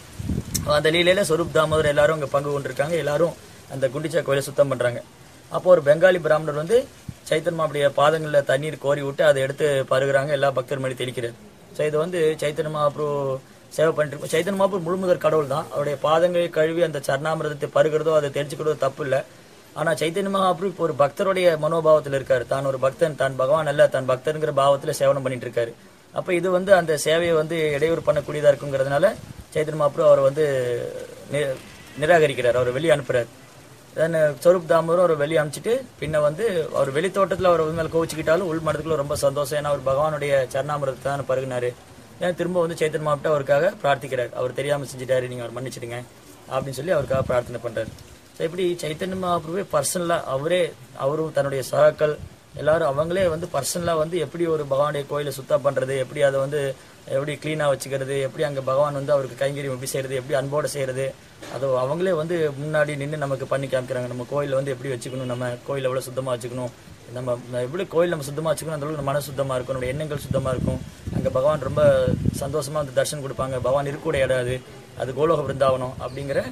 அந்த லீலையில சொரூப் தாமோதர் எல்லாரும் அங்க பங்கு கொண்டிருக்காங்க எல்லாரும் அந்த குண்டிச்சா கோயிலை சுத்தம் பண்றாங்க அப்போ ஒரு பெங்காலி பிராமணர் வந்து சைத்தன் மாவுடைய பாதங்கள்ல தண்ணீர் கோரி விட்டு அதை எடுத்து பருகுறாங்க எல்லா பக்தர் மேலே தெளிக்கிறார் ஸோ இது வந்து சைத்தன்ய மகாபுரு சேவை பண்ணிட்டு இருக்கோம் சைத்தன்ய மகாபுரு முழுமுதற் கடவுள் தான் அவருடைய பாதங்களை கழுவி அந்த சரணாமிரதத்தை பருகிறதோ அதை தெரிஞ்சுக்கிறதோ தப்பு இல்லை ஆனா சைத்தன்ய மகாபுரு இப்போ ஒரு பக்தருடைய மனோபாவத்தில் இருக்காரு தான் ஒரு பக்தன் தான் பகவான் அல்ல தான் பக்தருங்கிற பாவத்துல சேவனம் பண்ணிட்டு இருக்காரு அப்ப இது வந்து அந்த சேவையை வந்து இடையூறு பண்ணக்கூடியதா இருக்குங்கிறதுனால சைத்தன்ய மகாபுரு அவர் வந்து நி- நிராகரிக்கிறார் அவர் வெளியே அனுப்புறாரு தென் சொரூப் தாமரும் அவர் வெளியே அனுப்பிச்சிட்டு பின்ன வந்து அவர் வெளி தோட்டத்தில் அவர் மேலே கோவிச்சுக்கிட்டாலும் உள் மனதுக்குள்ள ரொம்ப சந்தோஷம் ஏன்னா அவர் பகவானுடைய சரணாமிரத்தை தான் பருகினாரு ஏன் திரும்ப வந்து சைத்தன் மாவட்ட அவருக்காக பிரார்த்திக்கிறார் அவர் தெரியாம செஞ்சுட்டாரு நீங்க அவர் மன்னிச்சிடுங்க அப்படின்னு சொல்லி அவருக்காக பிரார்த்தனை பண்றாரு ஸோ இப்படி சைத்தன்ய மகாபிரபுவே பர்சனலா அவரே அவரும் தன்னுடைய சகாக்கள் எல்லாரும் அவங்களே வந்து பர்சனலா வந்து எப்படி ஒரு பகவானுடைய கோயிலை சுத்தம் பண்றது எப்படி அதை வந்து எப்படி கிளீனா வச்சுக்கிறது எப்படி அங்க பகவான் வந்து அவருக்கு கைங்கரியம் எப்படி செய்யறது எப்படி அன்போட செய்யறது அது அவங்களே வந்து முன்னாடி நின்று நமக்கு பண்ணி காமிக்கிறாங்க நம்ம கோயிலை வந்து எப்படி வச்சுக்கணும் நம்ம கோயிலை எவ்வளவு சுத்தமா வச்சுக்கணும் நம்ம எப்படி கோயில் நம்ம சுத்தமா வச்சுக்கணும் அந்த அளவுக்கு நம்ம மன சுத்தமா இருக்கும் நம்மளுடைய எண்ணங்கள் சுத்தமா இருக்கும் அங்க பகவான் ரொம்ப சந்தோஷமா வந்து தர்ஷன் கொடுப்பாங்க பகவான் இருக்கக்கூடிய இடம் அது அது கோலோக பிருந்தாவனம் அப்படிங்கிற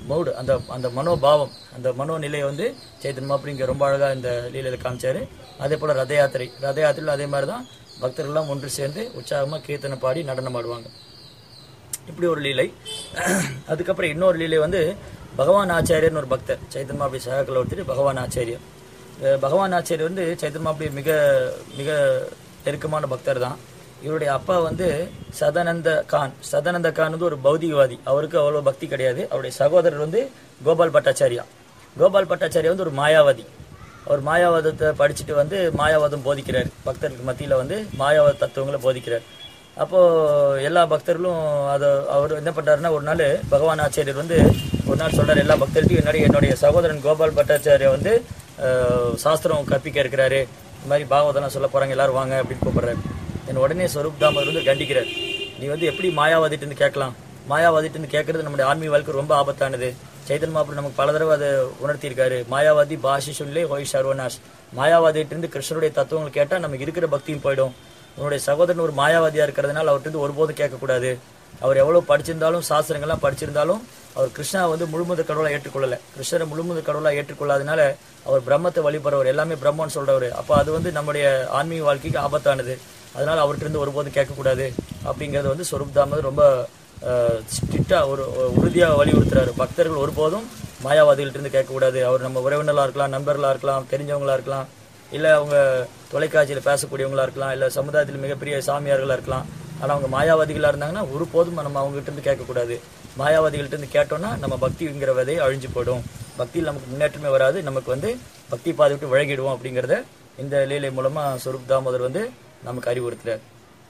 மௌடு அந்த அந்த மனோபாவம் அந்த மனோநிலையை வந்து சைத்தன்ய மகாபிரபு இங்கே ரொம்ப அழகாக இந்த லீலையில் காமிச்சாரு அதே போல் ரத யாத்திரை ரத யாத்திரையில் அதே மாதிரி தான் பக்தர்கள்லாம் ஒன்று சேர்ந்து உற்சாகமாக கீர்த்தனை பாடி நடனம் ஆடுவாங்க இப்படி ஒரு லீலை அதுக்கப்புறம் இன்னொரு லீலை வந்து பகவான் ஆச்சாரியர்னு ஒரு பக்தர் சைத்தன்ய மகாபிரபு சகாக்கள் ஒருத்தர் பகவான் ஆச்சாரியர் அஹ் பகவான் ஆச்சாரியர் வந்து சைத்தன்ய மகாபிரபு மிக மிக நெருக்கமான பக்தர் தான் இவருடைய அப்பா வந்து சதானந்த கான் சதானந்த கான் வந்து ஒரு பௌதிகவாதி அவருக்கு அவ்வளோ பக்தி கிடையாது அவருடைய சகோதரர் வந்து கோபால் பட்டாச்சாரியா கோபால் பட்டாச்சாரியா வந்து ஒரு மாயாவாதி அவர் மாயாவாதத்தை படிச்சுட்டு வந்து மாயாவாதம் போதிக்கிறார் பக்தர்களுக்கு மத்தியில் வந்து மாயாவாத தத்துவங்களை போதிக்கிறார் அப்போ எல்லா பக்தர்களும் அதை அவர் என்ன பண்றாருன்னா ஒரு நாள் பகவான் ஆச்சாரியர் வந்து ஒரு நாள் சொல்றாரு எல்லா பக்தர்கிட்டையும் என்னுடைய என்னுடைய சகோதரன் கோபால் பட்டாச்சாரியா வந்து அஹ், சாஸ்திரம் கற்பிக்க இருக்கிறாரு இந்த மாதிரி பாகவதெல்லாம் சொல்ல போறாங்க எல்லாரும் வாங்க அப்படின்னு கூப்பிடுறாரு என் உடனே ஸ்வரூப் தாமர் வந்து கண்டிக்கிறார் நீ வந்து எப்படி மாயாவாதிட்டு இருந்து கேட்கலாம் மாயாவாதிட்டு இருந்து கேட்கறது நம்முடைய ஆன்மீக வாழ்க்கை ரொம்ப ஆபத்தானது சைத்தன் மாப்பிள்ள நமக்கு பல தடவை அதை உணர்த்தியிருக்காரு மாயாவாதி பாஷி சொல்லே ஹோய் சர்வநாஷ் மாயாவாதிட்டு இருந்து கிருஷ்ணருடைய தத்துவங்கள் கேட்டா நமக்கு இருக்கிற பக்தியும் போயிடும் உன்னுடைய சகோதரன் ஒரு மாயாவாதியா இருக்கிறதுனால அவர்கிட்ட இருந்து ஒருபோதும் கேட்கக்கூடாது அவர் எவ்வளவு படிச்சிருந்தாலும் சாஸ்திரங்கள்லாம் படிச்சிருந்தாலும் அவர் கிருஷ்ணா வந்து முழுமுத கடவுளா ஏற்றுக்கொள்ளல கிருஷ்ணரை முழுமுத கடவுளா ஏற்றுக்கொள்ளாதனால அவர் பிரம்மத்தை வழிபடுறவர் எல்லாமே பிரம்மன்னு சொல்றவர் அப்ப அது வந்து நம்முடைய ஆன்மீக வாழ்க்கைக்கு ஆபத்தானது அதனால அவர்கிட்ட இருந்து ஒருபோதும் கேட்கக்கூடாது அப்படிங்கறது வந்து ஸ்வரூப் தாமர் ரொம்ப ஸ்ட்ரிக்டா ஒரு ஒரு உறுதியா வலியுறுத்துறாரு பக்தர்கள் ஒருபோதும் மாயாவாதிகள்ட்ட இருந்து கேட்கக்கூடாது அவர் நம்ம உறவினர்களா இருக்கலாம் நண்பர்களா இருக்கலாம் தெரிஞ்சவங்களா இருக்கலாம் இல்ல அவங்க தொலைக்காட்சியில பேசக்கூடியவங்களா இருக்கலாம் இல்ல சமுதாயத்தில் மிகப்பெரிய சாமியார்களா இருக்கலாம் ஆனா அவங்க மாயாவாதிகளா இருந்தாங்கன்னா ஒருபோதும் நம்ம அவங்க கிட்ட இருந்து கேட்கக்கூடாது மாயாவாதிகள்ட்ட இருந்து கேட்டோம்னா நம்ம பக்திங்கிற விதை அழிஞ்சு போயிடும் பக்தியில் நமக்கு முன்னேற்றமே வராது நமக்கு வந்து பக்தி பாதை விட்டு விலகிடுவோம் அப்படிங்கறத இந்த லீலை மூலமா சொரூப் தாமோதர் வந்து நமக்கு அறிவுறுத்துறார்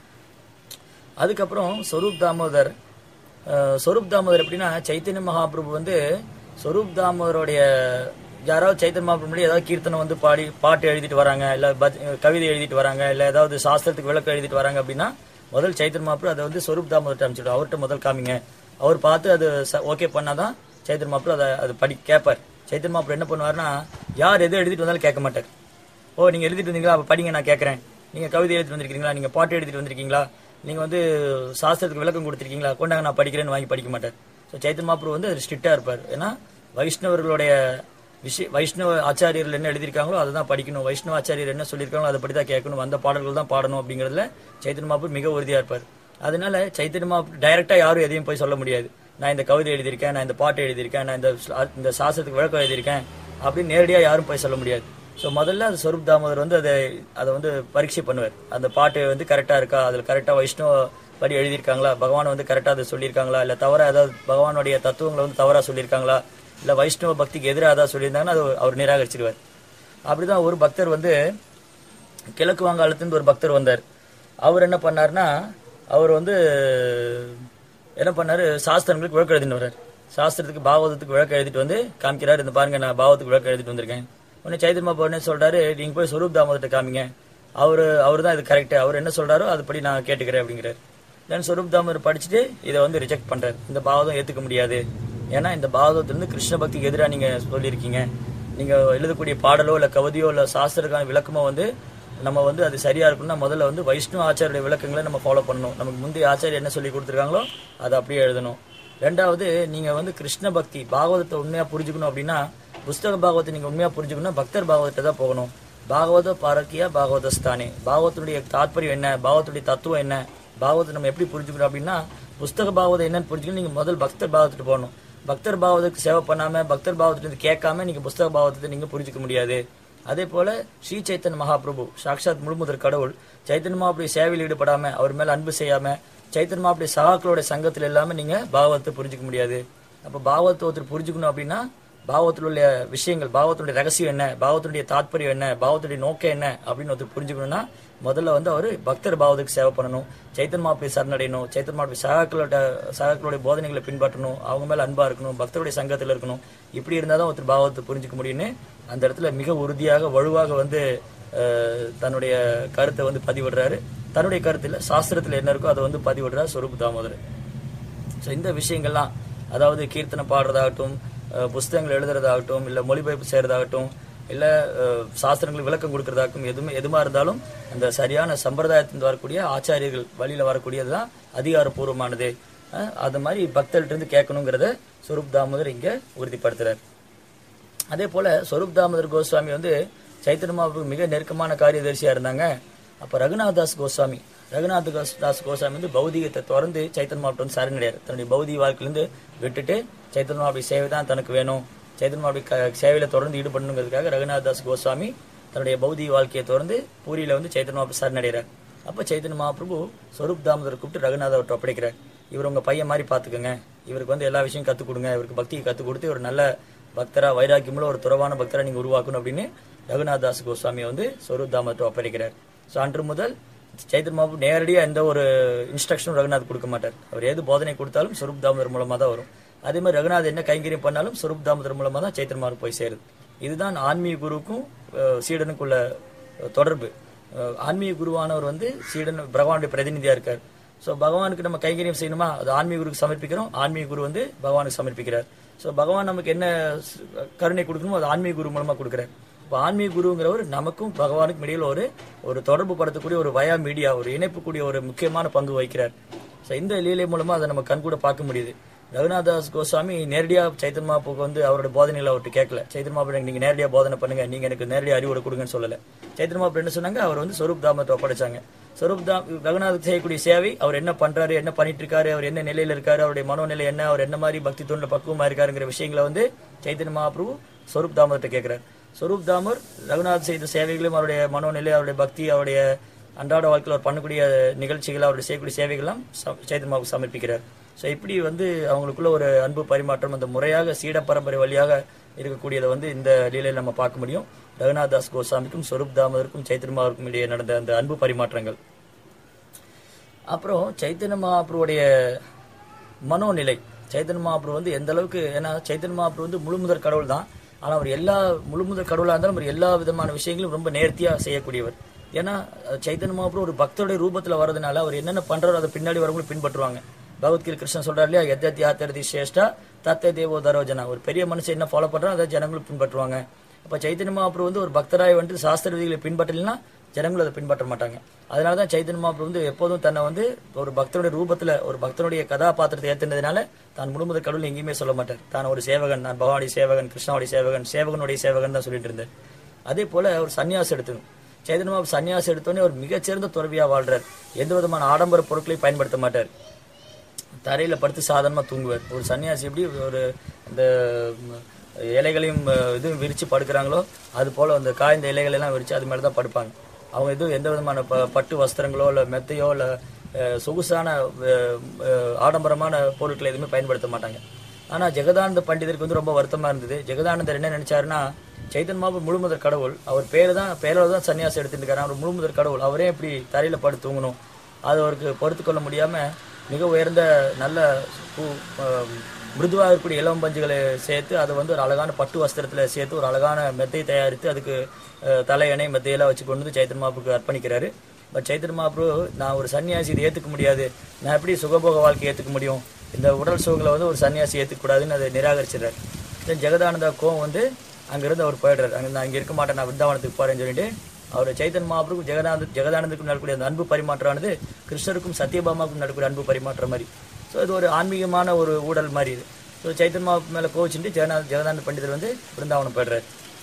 அதுக்கப்புறம் சொரூப் தாமோதர் அஹ், சொரூப் தாமோதர் எப்படின்னா சைத்தன்ய மகாபிரபு வந்து சொரூப் தாமோதருடைய யாராவது சைத்தன்ய மகாபிரபு முன்னாடி ஏதாவது கீர்த்தனை வந்து பாடி பாட்டு எழுதிட்டு வராங்க இல்ல பஜ- கவிதை எழுதிட்டு வராங்க இல்ல ஏதாவது சாஸ்திரத்துக்கு விளக்கம் எழுதிட்டு வராங்க அப்படின்னா முதல் சைத்தன்ய மகாபிரபு அதை வந்து சொரூப் தாமோதர் அமைச்சிடும் அவர்கிட்ட முதல் காமிங்க அவர் பார்த்து அது ஓகே பண்ணாதான் சைத்தன்ய மகாபிரபு அதை அது படி கேட்பார் சைத்தன்ய மகாபிரபு என்ன பண்ணுவாருன்னா யார் எது எழுதிட்டு வந்தாலும் கேட்க மாட்டார் ஓ நீங்க எழுதிட்டு வந்தீங்களா அப்ப படிங்க நான் கேட்கறேன் நீங்க கவிதை எழுதிட்டு வந்திருக்கீங்களா நீங்க பாட்டு எழுதிட்டு வந்திருக்கீங்களா நீங்க வந்து சாஸ்திரத்துக்கு விளக்கம் கொடுத்திருக்கீங்களா கொண்டாங்க நான் படிக்கிறேன்னு வாங்கி படிக்க மாட்டேன் ஸோ சைத்தன் மாப்ரு வந்து அது ஸ்ட்ரிக்டா இருப்பார் ஏன்னா வைஷ்ணவர்களுடைய விஷய வைஷ்ணவ ஆச்சாரியர்கள் என்ன எழுதியிருக்காங்களோ அதை தான் படிக்கணும் வைஷ்ணவ ஆச்சாரியர் என்ன சொல்லியிருக்காங்களோ அதை படி தான் கேட்கணும் அந்த பாடல்கள் தான் பாடணும் அப்படிங்கிறதுல சைத்தன் மாப்ரு மிக உறுதியா இருப்பார் அதனால சைத்தன்ய மாப்ரு டைரக்டா யாரும் எதையும் போய் சொல்ல முடியாது நான் இந்த கவிதை எழுதியிருக்கேன் நான் இந்த பாட்டு எழுதியிருக்கேன் நான் இந்த இந்த சாஸ்திரத்துக்கு விளக்கம் எழுதியிருக்கேன் அப்படின்னு நேரடியா யாரும் போய் சொல்ல முடியாது ஸோ முதல்ல அது ஸ்வரூப் தாமோதர் வந்து அதை அதை வந்து பரீட்சை பண்ணுவார் அந்த பாட்டு வந்து கரெக்டா இருக்கா அதில் கரெக்டா வைஷ்ணவ படி எழுதியிருக்காங்களா பகவான் வந்து கரெக்டா அதை சொல்லியிருக்காங்களா இல்ல தவறா ஏதாவது பகவானுடைய தத்துவங்களை வந்து தவறா சொல்லியிருக்காங்களா இல்ல வைஷ்ணவ பக்திக்கு எதிராக ஏதாவது சொல்லியிருந்தாங்கன்னா அது அவர் நிராகரிச்சிருவார் அப்படிதான் ஒரு பக்தர் வந்து கிழக்கு வங்காளத்திலிருந்து ஒரு பக்தர் வந்தார் அவர் என்ன பண்ணாருன்னா அவர் வந்து என்ன பண்ணாரு சாஸ்திரங்களுக்கு விளக்கம் எழுதிட்டு வர்றாரு சாஸ்திரத்துக்கு பாகவதத்துக்கு விளக்கம் எழுதிட்டு வந்து காமிக்கிறாரு இந்த பாருங்க நான் பாகவத்துக்கு விளக்கம் எழுதிட்டு வந்திருக்கேன் உடனே சைதன்மா உடனே சொல்றாரு நீங்க போய் சொரூப் தாமோதர்ட்ட காமிங்க அவரு அவர் தான் இது கரெக்ட் அவர் என்ன சொல்றாரோ அதுபடி நான் கேட்டுக்கிறேன் அப்படிங்கிறாரு தென் சொரூப் தாமோதர் படிச்சுட்டு இதை வந்து ரிஜெக்ட் பண்றாரு இந்த பாவதம் ஏத்துக்க முடியாது ஏன்னா இந்த பாவதத்திலிருந்து கிருஷ்ண பக்திக்கு எதிராக நீங்க சொல்லியிருக்கீங்க நீங்க எழுதக்கூடிய பாடலோ இல்ல கவிதையோ இல்ல சாஸ்திரக்கான விளக்கமோ வந்து நம்ம வந்து அது சரியா இருக்கும்னா முதல்ல வந்து வைஷ்ணவ ஆச்சாரிய விளக்கங்களை நம்ம ஃபாலோ பண்ணணும் நமக்கு முந்தைய ஆச்சாரியர் என்ன சொல்லி கொடுத்துருக்காங்களோ அதை அப்படியே எழுதணும் ரெண்டாவது நீங்க வந்து கிருஷ்ண பக்தி பாகவதத்தை உண்மையா புரிஞ்சுக்கணும் அப்படின்னா புஸ்தக பாகவத்தை நீங்க உண்மையா புரிஞ்சுக்கணும் பக்தர் பாகவத்தை தான் போகணும் பாகவத பாரக்கியா பாகவதஸ்தானே பாகவத்துடைய தாற்பயம் என்ன பாகவத்துடைய தத்துவம் என்ன பாகவத்தை நம்ம எப்படி புரிஞ்சுக்கணும் அப்படின்னா புஸ்தக பாகவதம் என்னன்னு புரிஞ்சுக்கணும் நீங்க முதல் பக்தர் பாகவத்துட்டு போகணும் பக்தர் பாவத்துக்கு சேவை பண்ணாம பக்தர் பாவத்திலிருந்து கேட்காம நீங்க புஸ்தக பாவத்தை நீங்க புரிஞ்சுக்க முடியாது அதே போல ஸ்ரீ சைத்தன்ய மகாபிரபு சாக்ஷாத் முழுமுதற் கடவுள் சைத்தன்ய மகாபுரி சேவையில் ஈடுபடாம அவர் மேல அன்பு செய்யாம சைத்தன்ய மகாபுரி சகாக்களோட சங்கத்துல இல்லாம நீங்க பாவத்தை புரிஞ்சுக்க முடியாது அப்ப பாவத்தை ஒருத்தர் புரிஞ்சுக்கணும் அப்படின்னா பாவத்தில் உள்ள விஷயங்கள் பாவத்துடைய ரகசியம் என்ன பாவத்துடைய தாத்பரியம் என்ன பாவத்துடைய நோக்கம் என்ன அப்படின்னு ஒருத்தர் புரிஞ்சுக்கணும்னா முதல்ல வந்து அவர் பக்தர் பாவத்துக்கு சேவை பண்ணணும் சைத்தன் மாப்பிளை சரணடையணும் சைத்தன் மாப்பிளை சகாக்களோட சகாக்களுடைய போதனைகளை பின்பற்றணும் அவங்க மேல அன்பா இருக்கணும் பக்தருடைய சங்கத்துல இருக்கணும் இப்படி இருந்தாதான் ஒருத்தர் பாவத்தை புரிஞ்சுக்க முடியும்னு அந்த இடத்துல மிக உறுதியாக வலுவாக வந்து அஹ், தன்னுடைய கருத்தை வந்து பதிவிடுறாரு தன்னுடைய கருத்துல சாஸ்திரத்துல என்ன இருக்கோ அதை வந்து பதிவிடுறாரு சொரூப் தாமோதர் ஸோ இந்த விஷயங்கள்லாம் அதாவது கீர்த்தனை பாடுறதாகட்டும் அஹ், புஸ்தகங்கள் எழுதுறதாகட்டும் இல்லை மொழிபெயர்ப்பு செய்யறதாகட்டும் இல்லை சாஸ்திரங்களுக்கு விளக்கம் கொடுக்கறதாகட்டும் எதுவுமே எதுமா இருந்தாலும் அந்த சரியான சம்பிரதாயத்திலிருந்து வரக்கூடிய ஆச்சாரியர்கள் வழியில வரக்கூடியது தான் அதிகாரப்பூர்வமானது அஹ், அது மாதிரி பக்தர்கிட்ட இருந்து கேட்கணுங்கிறத சொரூப் தாமோதர் இங்க உறுதிப்படுத்துறார் அதே போல சொரூப் தாமோதர் கோஸ்வாமி வந்து சைத்தன்ய மகாபிரபு மிக நெருக்கமான காரியதரிசியா இருந்தாங்க அப்ப ரகுநாத் தாஸ் கோஸ்வாமி ரகுநாத் தாஸ் தாஸ் கோஸ்வாமி வந்து பௌதிகத்தை திறந்து சைத்தன்ய மகாபிரபு வந்து சரணடையார் தன்னுடைய பௌதிக வாழ்க்கையிலிருந்து விட்டுட்டு சைத்தன்ய மகாபிரபு சேவை தான் தனக்கு வேணும் சைத்தன்ய மகாபிரபு க- சேவையில தொடர்ந்து ஈடுபடணுங்கிறதுக்காக ரகுநாத் தாஸ் கோஸ்வாமி தன்னுடைய பௌதிக வாழ்க்கையை தொடர்ந்து பூரியில வந்து சைத்தன்ய மகாபிரபு சரணடைகிறார் அப்ப சைத்தன்ய மகாபிரபு சொரூப் தாமோதர் கூப்பிட்டு ரகுநாத் அவர்கிட்ட ஒப்படைக்கிறார் இவர் உங்க பையன் மாதிரி பாத்துக்கோங்க இவருக்கு வந்து எல்லா விஷயம் கத்துக் கொடுங்க இவருக்கு பக்தியை கத்துக் கொடுத்து ஒரு நல்ல பக்தரா வைராக்கியமுள்ள ஒரு துறவான பக்தரா நீங்க உருவாக்கணும் அப்படின்னு ரகுநாத் தாஸ் கோஸ்வாமி வந்து சொரூப் தாமத்தை ஒப்படைக்கிறார் ஸோ அன்று முதல் சைத்தன்ய மகாபு நேரடியாக எந்த ஒரு இன்ஸ்ட்ரக்ஷனும் ரகுநாத் கொடுக்க மாட்டார் அவர் எது போதனை கொடுத்தாலும் சொரூப் தாமோதர் மூலமா தான் வரும் அதே மாதிரி ரகுநாத் என்ன கைங்கரியம் பண்ணாலும் சொரூப் தாமோதர் மூலமா தான் சைத்தன்ய மகாபு போய் சேருது இதுதான் ஆன்மீக குருவுக்கும் அஹ், சீடனுக்குள்ள அஹ், தொடர்பு அஹ், ஆன்மீக குருவானவர் வந்து சீடன் பகவானுடைய பிரதிநிதியா இருக்கார் ஸோ பகவானுக்கு நம்ம கைங்கரியம் செய்யணுமா அது ஆன்மீக குருக்கு சமர்ப்பிக்கிறோம் ஆன்மீக குரு வந்து பகவானுக்கு சமர்ப்பிக்கிறார் ஸோ பகவான் நமக்கு என்ன ஸ்- கருணை கொடுக்கணுமோ அது ஆன்மீக குரு மூலமா கொடுக்குறார் இப்போ ஆன்மீக குருங்கிறவர் நமக்கும் பகவானுக்கும் இடையில ஒரு ஒரு தொடர்பு படுத்தக்கூடிய ஒரு வயா மீடியா ஒரு இணைப்பு கூடிய ஒரு முக்கியமான பங்கு வகிக்கிறார் ஸோ இந்த லீலை மூலமா அதை நம்ம கண்கூட பார்க்க முடியுது ரகுநாதாஸ் கோஸ்வாமி நேரடியா சைத்தன் மாப்புக்கு வந்து அவரோட போதனைகளை அவர்கிட்ட கேட்கல சைத்தன் மாப்பு எனக்கு நீங்க நேரடியா போதனை பண்ணுங்க நீங்க எனக்கு நேரடியா அறிவுரை கொடுங்கன்னு சொல்லல சைத்தன் மாப்பு என்ன சொன்னாங்க அவர் வந்து சொரூப் தாமத்தை ஒப்படைச்சாங்க சொரூப் தாம் ரகுநாத் செய்யக்கூடிய சேவை அவர் என்ன பண்றாரு என்ன பண்ணிட்டு இருக்காரு அவர் என்ன நிலையில இருக்காரு அவருடைய மனோநிலை என்ன அவர் என்ன மாதிரி பக்தி தொண்டில் பக்குவமா இருக்காருங்கிற விஷயங்களை வந்து சைத்தன்ய மகாபிரபு சொரூப் தாமர்கிட்ட கேட்கிறார் சொரூப் தாமர் ரகுநாத் செய்த சேவைகளும் அவருடைய மனோநிலை அவருடைய பக்தி அவருடைய அன்றாட வாழ்க்கையில் அவர் பண்ணக்கூடிய நிகழ்ச்சிகள் அவருடைய செய்யக்கூடிய சேவைகள்லாம் ச- சைத்தன்ய மகாபிரபு சமர்ப்பிக்கிறார் ஸோ இப்படி வந்து அவங்களுக்குள்ள ஒரு அன்பு பரிமாற்றம் அந்த முறையாக சீட பரம்பரை வழியாக இருக்கக்கூடியதை வந்து இந்த லீலையில் நம்ம பார்க்க முடியும் ரகுநாத் தாஸ் கோசாமிக்கும் சொரூப் தாமதருக்கும் சைத்தன்ய மகாபிரபுக்கும் இடையே நடந்த அந்த அன்பு பரிமாற்றங்கள் அப்புறம் சைத்தன்ய மகாபுருடைய மனோநிலை சைத்தன்ய மகாபுரு வந்து எந்த அளவுக்கு ஏன்னா சைத்தன்ய மகாபுரு வந்து முழுமுதற் கடவுள் தான் ஆனா அவர் எல்லா முழுமுதற் கடவுளா இருந்தாலும் அவர் எல்லா விதமான விஷயங்களும் ரொம்ப நேர்த்தியா செய்யக்கூடியவர் ஏன்னா அஹ், சைத்தன்ய மகாபுரு ஒரு பக்தருடைய ரூபத்துல வர்றதுனால அவர் என்னென்ன பண்றாரோ அதை பின்னாடி வரவங்களும் பின்பற்றுவாங்க பகவத்கீதை கிருஷ்ணன் சொல்றாரு இல்லையா எத்தத் யாத்திரதி சிரேஷ்டா தத்தை தேவோ தரோஜனா ஒரு பெரிய மனுஷன் என்ன ஃபாலோ பண்றோம் அதை ஜனங்களும் பின்பற்றுவாங்க அப்ப சைத்தன்ய மகாபுரு வந்து ஒரு பக்தராய் வந்து சாஸ்திர விதிகளை பின்பற்றலைன்னா ஜனங்களும் அதை பின்பற்ற மாட்டாங்க அதனால தான் சைத்தன்ய மகாபுரு வந்து எப்போதும் தன்னை வந்து ஒரு பக்தனுடைய ரூபத்துல ஒரு பக்தனுடைய கதாபாத்திரத்தை ஏத்துனதுனால தான் முழுமுதல் கடவுள் எங்கேயுமே சொல்ல மாட்டார் தான் ஒரு சேவகன் நான் பகவானுடைய சேவகன் கிருஷ்ணாவுடைய சேவகன் சேவகனுடைய சேவகன் தான் சொல்லிட்டு இருந்தேன் அதே போல ஒரு சன்னியாசம் எடுத்தணும் சைதன்ய மகாபுரு சன்னியாசம் எடுத்தோடனே ஒரு மிகச்சிறந்த துறவியா வாழ்றார் எந்த விதமான ஆடம்பர பொருட்களையும் பயன்படுத்த மாட்டார் தரையில படுத்து சாதாரணமா தூங்குவார் ஒரு சன்னியாசி எப்படி ஒரு இந்த ம், இலைகளையும் அஹ், இதுவும் விரிச்சு படுக்கிறாங்களோ அது போல அந்த காய்ந்த இலைகள் எல்லாம் விரிச்சு அது மேல தான் படுப்பாங்க அவங்க எதுவும் எந்த விதமான ப- பட்டு வஸ்திரங்களோ இல்ல மெத்தையோ இல்ல அஹ், சொகுசான அஹ், அஹ், ஆடம்பரமான பொருட்களை எதுவுமே பயன்படுத்த மாட்டாங்க ஆனா ஜெகதானந்த பண்டிதருக்கு வந்து ரொம்ப வருத்தமா இருந்தது ஜெகதானந்தர் என்ன நினைச்சாருன்னா சைத்தன் மாபு முழுமுதற் கடவுள் அவர் பேரு தான் பேரோட தான் சன்னியாசம் எடுத்துட்டு இருக்காரு அவர் முழுமுதற் கடவுள் அவரே இப்படி தரையில படுத்து தூங்கணும் அது அவருக்கு பொறுத்து கொள்ள முடியாம மிக உயர்ந்த நல்ல பூ- ஆம், மிருதுவா இருக்கக்கூடிய இளம் பஞ்சுகளை சேர்த்து அதை வந்து ஒரு அழகான பட்டு வஸ்திரத்துல சேர்த்து ஒரு அழகான மெத்தை தயாரித்து அதுக்கு அஹ், தலையணை மெத்தையெல்லாம் வச்சு கொண்டு வந்து சைத்தன் மாப்புக்கு அர்ப்பணிக்கிறாரு பட் சைத்தன் மாப்ரு நான் ஒரு சன்னியாசி இதை ஏத்துக்க முடியாது நான் எப்படி சுகபோக வாழ்க்கையை ஏத்துக்க முடியும் இந்த உடல் சுகங்களை வந்து ஒரு சன்னியாசி ஏத்துக்க கூடாதுன்னு அதை நிராகரிச்சிடுறாரு தென் ஜெகதானந்தா கோவம் வந்து அங்கிருந்து அவர் போயிடுறாரு அங்க நான் இங்க இருக்க மாட்டேன் நான் விருந்தாவனத்துக்கு போறேன்னு சொல்லிட்டு அவர் சைத்தன் மகாபுருக்கும் ஜெகதானந்த ஜெகதானந்துக்கும் நடக்கக்கூடிய அந்த அன்பு பரிமாற்றமானது கிருஷ்ணருக்கும் சத்யபாமாவுக்கும் நடக்கக்கூடிய அன்பு பரிமாற்றம் மாதிரி ஸோ இது ஒரு ஆன்மீகமான ஒரு ஊடல் மாதிரி இது ஸோ சைத்தன் மகாபு மேலே கோவிச்சுட்டு ஜெகநாத ஜெகதானந்த பண்டிதர் வந்து பிருந்தாவனம் போயிடுறாரு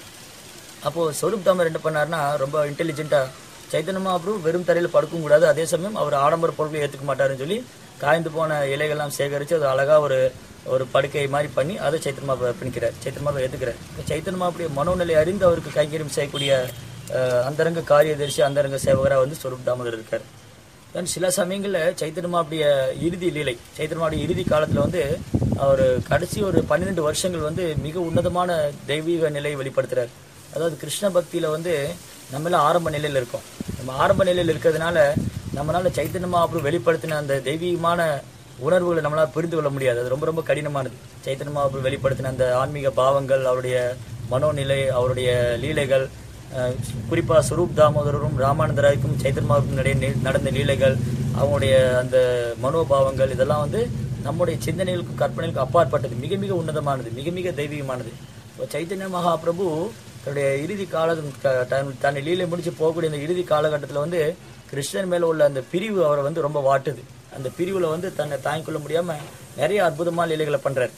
அப்போ சொரூப் தாமர் என்ன பண்ணாருன்னா ரொம்ப இன்டெலிஜென்ட்டா சைத்தன்ய மகாபுரு வெறும் தரையில படுக்கவும் கூடாது அதே சமயம் அவர் ஆடம்பர பொருட்களை ஏத்துக்க மாட்டாருன்னு சொல்லி காய்ந்து போன இலைகள்லாம் சேகரித்து அது அழகா ஒரு ஒரு படுக்கை மாதிரி பண்ணி அதை சைத்தன்ய மகாபுரு அர்ப்பணிக்கிறார் சைத்தன்ய மகாபுரு ஏத்துக்கிறார் இப்ப சைத்தன்ய மகாபுரிய மனோநிலை அறிந்து அவருக்கு கைங்கரியம் செய்யக்கூடிய அஹ், அந்தரங்க காரியதரிசி அந்தரங்க சேவகரா வந்து சொரூப் தாமோதர் இருக்கார் தென் சில சமயங்கள்ல சைத்தன்யமாவுடைய இறுதி லீலை சைத்தன்யமாவுடைய இறுதி காலத்துல வந்து அவர் கடைசி ஒரு பன்னிரெண்டு வருஷங்கள் வந்து மிக உன்னதமான தெய்வீக நிலையை வெளிப்படுத்துறார் அதாவது கிருஷ்ண பக்தியில வந்து நம்ம எல்லாம் ஆரம்ப நிலையில இருக்கோம் நம்ம ஆரம்ப நிலையில இருக்கிறதுனால நம்மளால சைத்தன்ய மகாபுரு வெளிப்படுத்தின அந்த தெய்வீகமான உணர்வுகளை நம்மளால புரிந்து கொள்ள முடியாது அது ரொம்ப ரொம்ப கடினமானது சைத்தன்ய மகாபுரு வெளிப்படுத்தின அந்த ஆன்மீக பாவங்கள் அவருடைய மனோநிலை அவருடைய லீலைகள் அஹ் குறிப்பா சுரூப் தாமோதரரும் ராமானந்தராய்க்கும் சைத்தன்மாவுக்கும் இடையே நி- நடந்த லீலைகள் அவங்களுடைய அந்த மனோபாவங்கள் இதெல்லாம் வந்து நம்முடைய சிந்தனைகளுக்கும் கற்பனைகளுக்கும் அப்பாற்பட்டது மிக மிக உன்னதமானது மிக மிக தெய்வீகமானது இப்போ சைத்தன்ய மகாபிரபு தன்னுடைய இறுதி கால க- தன் தன்னை லீலை முடிச்சு போகக்கூடிய இந்த இறுதி காலகட்டத்தில் வந்து கிருஷ்ணன் மேல உள்ள அந்த பிரிவு அவரை வந்து ரொம்ப வாட்டுது அந்த பிரிவுல வந்து தன்னை தாங்கிக் கொள்ள முடியாம நிறைய அற்புதமான லீலைகளை பண்றாரு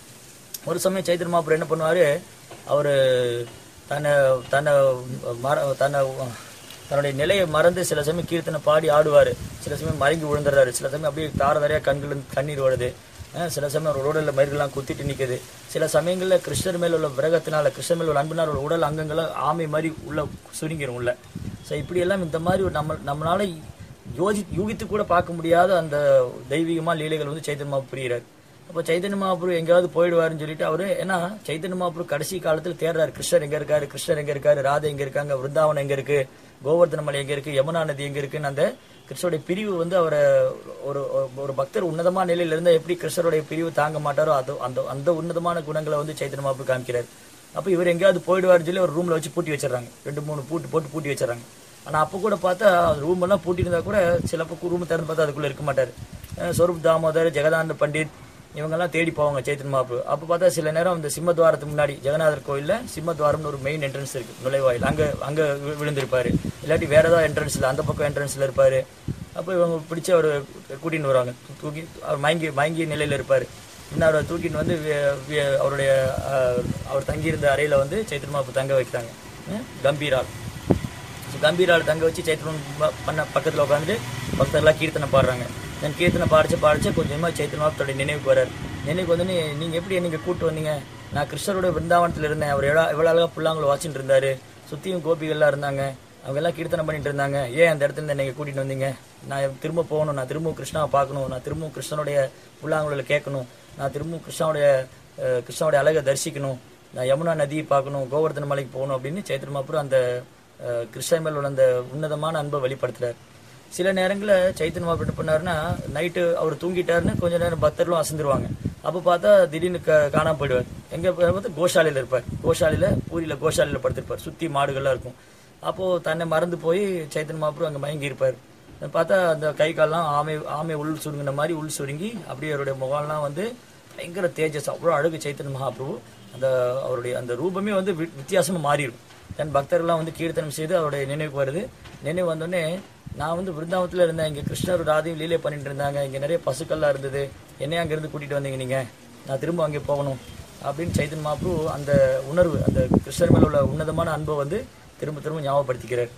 ஒரு சமயம் சைத்தன்ய மகாபுரம் என்ன பண்ணுவாரு அவரு தன்னை தன்னை மற தன்னை தன்னுடைய நிலையை மறந்து சில சமயம் கீர்த்தனை பாடி ஆடுவாரு சில சமயம் மயங்கி விழுந்துடுறாரு சில சமயம் அப்படியே தார தாரையா கண்கள் இருந்து கண்ணீர் வருது அஹ் சில சமயம் அவர் உடல்ல மயிர்கள்லாம் குத்திட்டு நிக்குது சில சமயங்கள்ல கிருஷ்ணர் மேல உள்ள விரகத்தினால கிருஷ்ணர் மேல உள்ள அன்பினால் உள்ள உடல் அங்கங்களை ஆமை மாதிரி உள்ள சுருங்கிரும் உள்ள ஸோ இப்படி எல்லாம் இந்த மாதிரி ஒரு நம்ம நம்மளால யோசி யூகித்து கூட பார்க்க முடியாத அந்த தெய்வீகமா லீலைகள் வந்து சைத்தன்ய மகாபுரம் புரிகிறார் அப்போ சைத்தன்ய மகாபுரம் எங்கேயாவது போயிடுவாருன்னு சொல்லிட்டு அவரு ஏன்னா சைத்தன்ய மகாபுரம் கடைசி காலத்துல தேடுறாரு கிருஷ்ணர் எங்க இருக்காரு கிருஷ்ணர் எங்க இருக்காரு ராதை எங்க இருக்காங்க விருந்தாவனம் எங்க இருக்கு கோவர்தன மலை எங்க இருக்கு யமுனா நதி எங்க இருக்குன்னு அந்த கிருஷ்ணருடைய பிரிவு வந்து அவரை ஒரு ஒரு பக்தர் உன்னதமான நிலையில இருந்தா எப்படி கிருஷ்ணருடைய பிரிவு தாங்க மாட்டாரோ அது அந்த அந்த உன்னதமான குணங்களை வந்து சைத்தன்ய மகாபுரம் காமிக்கிறார் அப்போ இவர் எங்கேயாவது போயிடுவாருன்னு சொல்லி ஒரு ரூம்ல வச்சு பூட்டி வச்சிடறாங்க ரெண்டு மூணு பூட்டு போட்டு பூட்டி வச்சிடறாங்க ஆனா அப்போ கூட பார்த்தா ரூம் எல்லாம் பூட்டி இருந்தா கூட சிலப்போ ரூம் திறந்து பார்த்தா அதுக்குள்ள இருக்க மாட்டாரு அஹ் சொரூப் தாமோதர் ஜெகதானந்த பண்டிட் இவங்கெல்லாம் தேடி போவாங்க சைத்தன் மாப்பு அப்போ பார்த்தா சில நேரம் அந்த சிம்மத்வாரத்துக்கு முன்னாடி ஜெகநாதர் கோயில்ல சிம்மத்வாரம்னு ஒரு மெயின் என்ட்ரன்ஸ் இருக்கு நுழைவாயில் அங்க அங்க வி- விழுந்திருப்பாரு இல்லாட்டி வேற ஏதாவது என்ட்ரன்ஸ்ல அந்த பக்கம் என்ட்ரன்ஸ்ல இருப்பாரு அப்போ இவங்க பிடிச்சு அவர் கூட்டின்னு வருவாங்க தூ- தூக்கி அவர் மயங்கி மயங்கிய நிலையில இருப்பாரு இன்னும் அவரை தூக்கிட்டு வந்து வி- வி- அவருடைய அஹ், அவர் தங்கியிருந்த அறையில வந்து சைத்தன் மாப்பு தங்க வைக்கிறாங்க அஹ், கம்பீரால் ஸோ கம்பீரால் தங்க வச்சு சைத்தன்யம் ப- பண்ண பக்கத்தில் உட்காந்துட்டு பக்தர்களாக கீர்த்தனை பாடுறாங்க நான் கீர்த்தனை பாடிச்சு பாடிச்சு கொஞ்சமாக சைத்தன்யா தன்னுடைய நினைவுக்கு வரார் நினைவுக்கு வந்து நீ- நீங்க எப்படி நீங்க கூட்டு வந்தீங்க நான் கிருஷ்ணரோட பிருந்தாவனத்தில் இருந்தேன் அவர் எவ்வளோ எவ்வளோ அழகாக புல்லாங்களை வாச்சிட்டு இருந்தாரு சுற்றியும் கோபிகள்லாம் இருந்தாங்க அவங்க எல்லாம் கீர்த்தனை பண்ணிட்டு இருந்தாங்க ஏன் அந்த இடத்துல இருந்து நீங்கள் கூட்டிட்டு வந்தீங்க நான் திரும்ப போகணும் நான் திரும்பவும் கிருஷ்ணாவை பார்க்கணும் நான் திரும்பவும் கிருஷ்ணனுடைய புல்லாங்குழல கேட்கணும் நான் திரும்பவும் கிருஷ்ணாவுடைய அஹ், கிருஷ்ணாவுடைய அழகை தரிசிக்கணும் நான் யமுனா நதியை பார்க்கணும் கோவர்தன மலைக்கு போகணும் அப்படின்னு சைத்திரமா அப்புறம் அந்த அஹ், கிருஷ்ணன் மேல் உள்ள அந்த உன்னதமான அன்பை வெளிப்படுத்துறாரு சில நேரங்களில் சைத்தன்ய மகாபுரம் என்ன பண்ணாருன்னா நைட்டு அவர் தூங்கிட்டாருன்னு கொஞ்ச நேரம் பக்தர்களும் அசந்துருவாங்க அப்போ பார்த்தா திடீர்னு க காணாம போயிடுவார் எங்க போய் பார்த்தா கோஷாலையில் இருப்பார் கோஷாலையில் பூரியில கோஷாலையில் படுத்திருப்பார் சுற்றி மாடுகள்லாம் இருக்கும் அப்போ தன்னை மறந்து போய் சைத்தன்ய மகாபுரம் அங்கே மயங்கி இருப்பார் பார்த்தா அந்த கை கால்லாம் ஆமை ஆமை உள் சுருங்கின மாதிரி உள் சுருங்கி அப்படியே அவருடைய முகம்லாம் வந்து பயங்கர தேஜஸ் அவ்வளோ அழகு சைத்தன்ய மகாபிரபு அந்த அவருடைய அந்த ரூபமே வந்து வி- வித்தியாசமா மாறிடும் தன் பக்தர்கள்லாம் வந்து கீர்த்தனம் செய்து அவருடைய நினைவுக்கு வருது நினைவு வந்தோடனே நான் வந்து பிருந்தாவத்தில் இருந்தேன் இங்கே கிருஷ்ணர் ராதையும் லீலை பண்ணிட்டு இருந்தாங்க இங்கே நிறைய பசுக்கள்லாம் இருந்தது என்னைய அங்கேருந்து கூட்டிட்டு வந்தீங்க நீங்க நான் திரும்ப அங்கே போகணும் அப்படின்னு சைத்தன் மாப்பு அந்த உணர்வு அந்த கிருஷ்ணர் மேல உள்ள உன்னதமான அன்பை வந்து திரும்ப திரும்ப ஞாபகப்படுத்திக்கிறார்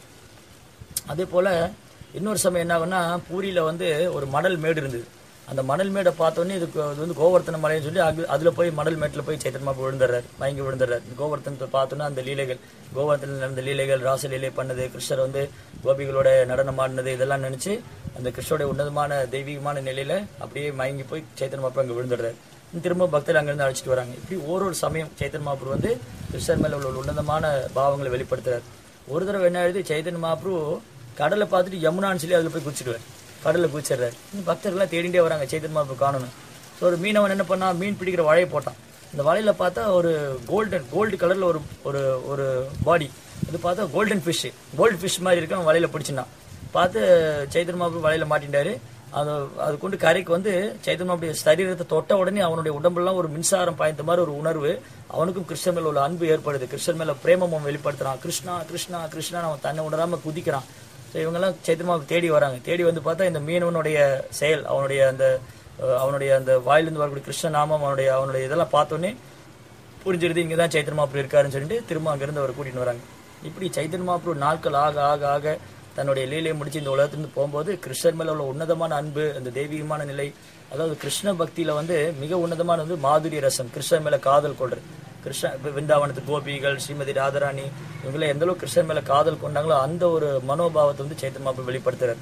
அதே போல இன்னொரு சமயம் என்ன ஆகும்னா பூரியில வந்து ஒரு மணல் மேடு இருந்தது அந்த மணல் மேடை பார்த்தோன்னே இது கோ- இது வந்து கோவர்த்தன மலைன்னு சொல்லி அது அதுல போய் மணல் மேட்டில் போய் சைத்தன்மா விழுந்துடுறாரு மயங்கி விழுந்துடுறாரு கோவர்த்தனத்தை பார்த்தோன்னா அந்த லீலைகள் கோவர்த்தனில் நடந்த லீலைகள் ராசலீலை பண்ணது கிருஷ்ணர் வந்து கோபிகளோட நடனம் ஆடினது இதெல்லாம் நினைச்சு அந்த கிருஷ்ணருடைய உன்னதமான தெய்வீகமான நிலையில அப்படியே மயங்கி போய் சைத்தன்ய மாப்பு அங்கே விழுந்துடுறாரு திரும்ப பக்தர் அங்கிருந்து அழைச்சிட்டு வராங்க இப்படி ஒரு ஒரு சமயம் சைத்தன்ய மாப்பு வந்து கிருஷ்ணர் மேல உள்ள உன்னதமான பாவங்களை வெளிப்படுத்துறாரு ஒரு தடவை என்ன ஆயிடுது சைத்தன்ய மாப்ரு கடலை பார்த்துட்டு யமுனான்னு சொல்லி அதுல போய் குதிச்சிடுவார் கடல்ல குதிச்சிடுறாரு இந்த பக்தர்கள்லாம் தேடிட்டே வராங்க சைத்தன்ய மாப்ரு காணணும் ஸோ ஒரு மீனவன் என்ன பண்ணா மீன் பிடிக்கிற வலையை போட்டான் இந்த வலையில பார்த்தா ஒரு கோல்டன் கோல்டு கலர்ல ஒரு ஒரு ஒரு பாடி அது பார்த்தா கோல்டன் ஃபிஷ் கோல்டு ஃபிஷ் மாதிரி இருக்கு அவன் வலையில பிடிச்சினான் பார்த்து சைத்தன்ய மாப்ரு வலையில மாட்டிட்டாரு அது அது கொண்டு கரைக்கு வந்து சைத்தன்யாவுடைய சரீரத்தை தொட்ட உடனே அவனுடைய உடம்பெல்லாம் ஒரு மின்சாரம் பாய்ந்த மாதிரி ஒரு உணர்வு அவனுக்கும் கிருஷ்ணன் மேல உள்ள அன்பு ஏற்படுது கிருஷ்ணன் மேல பிரேமம் அவன் வெளிப்படுத்துறான் கிருஷ்ணா கிருஷ்ணா கிருஷ்ணா அவன் தன்னை உணராம குதிக்கிறான் ஸோ இவங்கெல்லாம் சைத்தன்யாவுக்கு தேடி வராங்க தேடி வந்து பார்த்தா இந்த மீனவனுடைய செயல் அவனுடைய அந்த அஹ், அவனுடைய அந்த வாயிலிருந்து வரக்கூடிய கிருஷ்ண நாமம் அவனுடைய அவனுடைய இதெல்லாம் பார்த்தோன்னே புரிஞ்சிருது இங்கே தான் சைத்தன்ய மாப்ரு இருக்காருன்னு சொல்லிட்டு திரும்ப அங்கிருந்து அவர் கூட்டிட்டு வராங்க இப்படி சைத்தன்ய மாப்ரு நாட்கள் ஆக ஆக ஆக தன்னுடைய லீலையை முடிச்சு இந்த உலகத்திலிருந்து போகும்போது கிருஷ்ணர் மேல உள்ள உன்னதமான அன்பு அந்த தெய்வீகமான நிலை அதாவது கிருஷ்ண பக்தியில வந்து மிக உன்னதமான வந்து மாதுரிய ரசம் கிருஷ்ணர் மேல காதல் கொள்றது கிருஷ்ண இப்ப விருந்தாவனத்து கோபிகள் ஸ்ரீமதி ராதாராணி இவங்கள எந்த அளவுக்கு கிருஷ்ணர் மேல காதல் கொண்டாங்களோ அந்த ஒரு மனோபாவத்தை வந்து சைத்தன்ய மாப்ரு வெளிப்படுத்துறாரு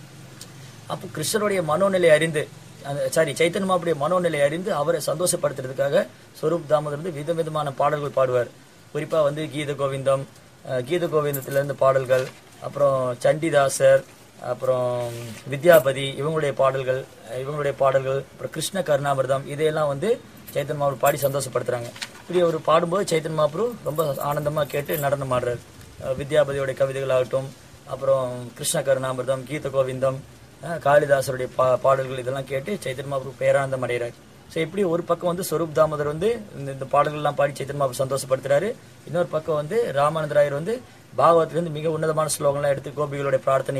அப்போ கிருஷ்ணருடைய மனோநிலை அறிந்து சாரி சைத்தன்ய மாப்புடைய மனோநிலை அறிந்து அவரை சந்தோஷப்படுத்துறதுக்காக ஸ்வரூப் தாமோதர் வந்து வித விதமான பாடல்கள் பாடுவார் குறிப்பா வந்து கீத கோவிந்தம் அஹ், கீத கோவிந்தத்துல இருந்து பாடல்கள் அப்புறம் சண்டிதாசர் அப்புறம் வித்யாபதி இவங்களுடைய பாடல்கள் அஹ், இவங்களுடைய பாடல்கள் அப்புறம் கிருஷ்ண கருணாமிர்தம் இதையெல்லாம் வந்து சைத்தன் மாபுரு பாடி சந்தோஷப்படுத்துறாங்க இப்படி அவர் பாடும்போது சைத்தன் மாபுரு ரொம்ப ஆனந்தமா கேட்டு நடனம் ஆடுறாரு அஹ், வித்யாபதியோட கவிதைகள் ஆகட்டும் அப்புறம் கிருஷ்ண கருணாமிர்தம் கீத கோவிந்தம் அஹ் காளிதாசருடைய பா பாடல்கள் இதெல்லாம் கேட்டு சைத்தன்ய மகாபுரு பேரானந்தம் அடைகிறார் ஸோ இப்படி ஒரு பக்கம் வந்து ஸ்வரூப் தாமோதர் வந்து இந்த இந்த பாடல்கள்லாம் பாடி சைத்தன்ய மகாபுரு சந்தோஷப்படுத்துறாரு இன்னொரு பக்கம் வந்து ராமானந்தராயர் வந்து பாகவத்திலிருந்து மிக உன்னதமான ஸ்லோகங்கள்லாம் எடுத்து கோபிகளுடைய பிரார்த்தனைகள்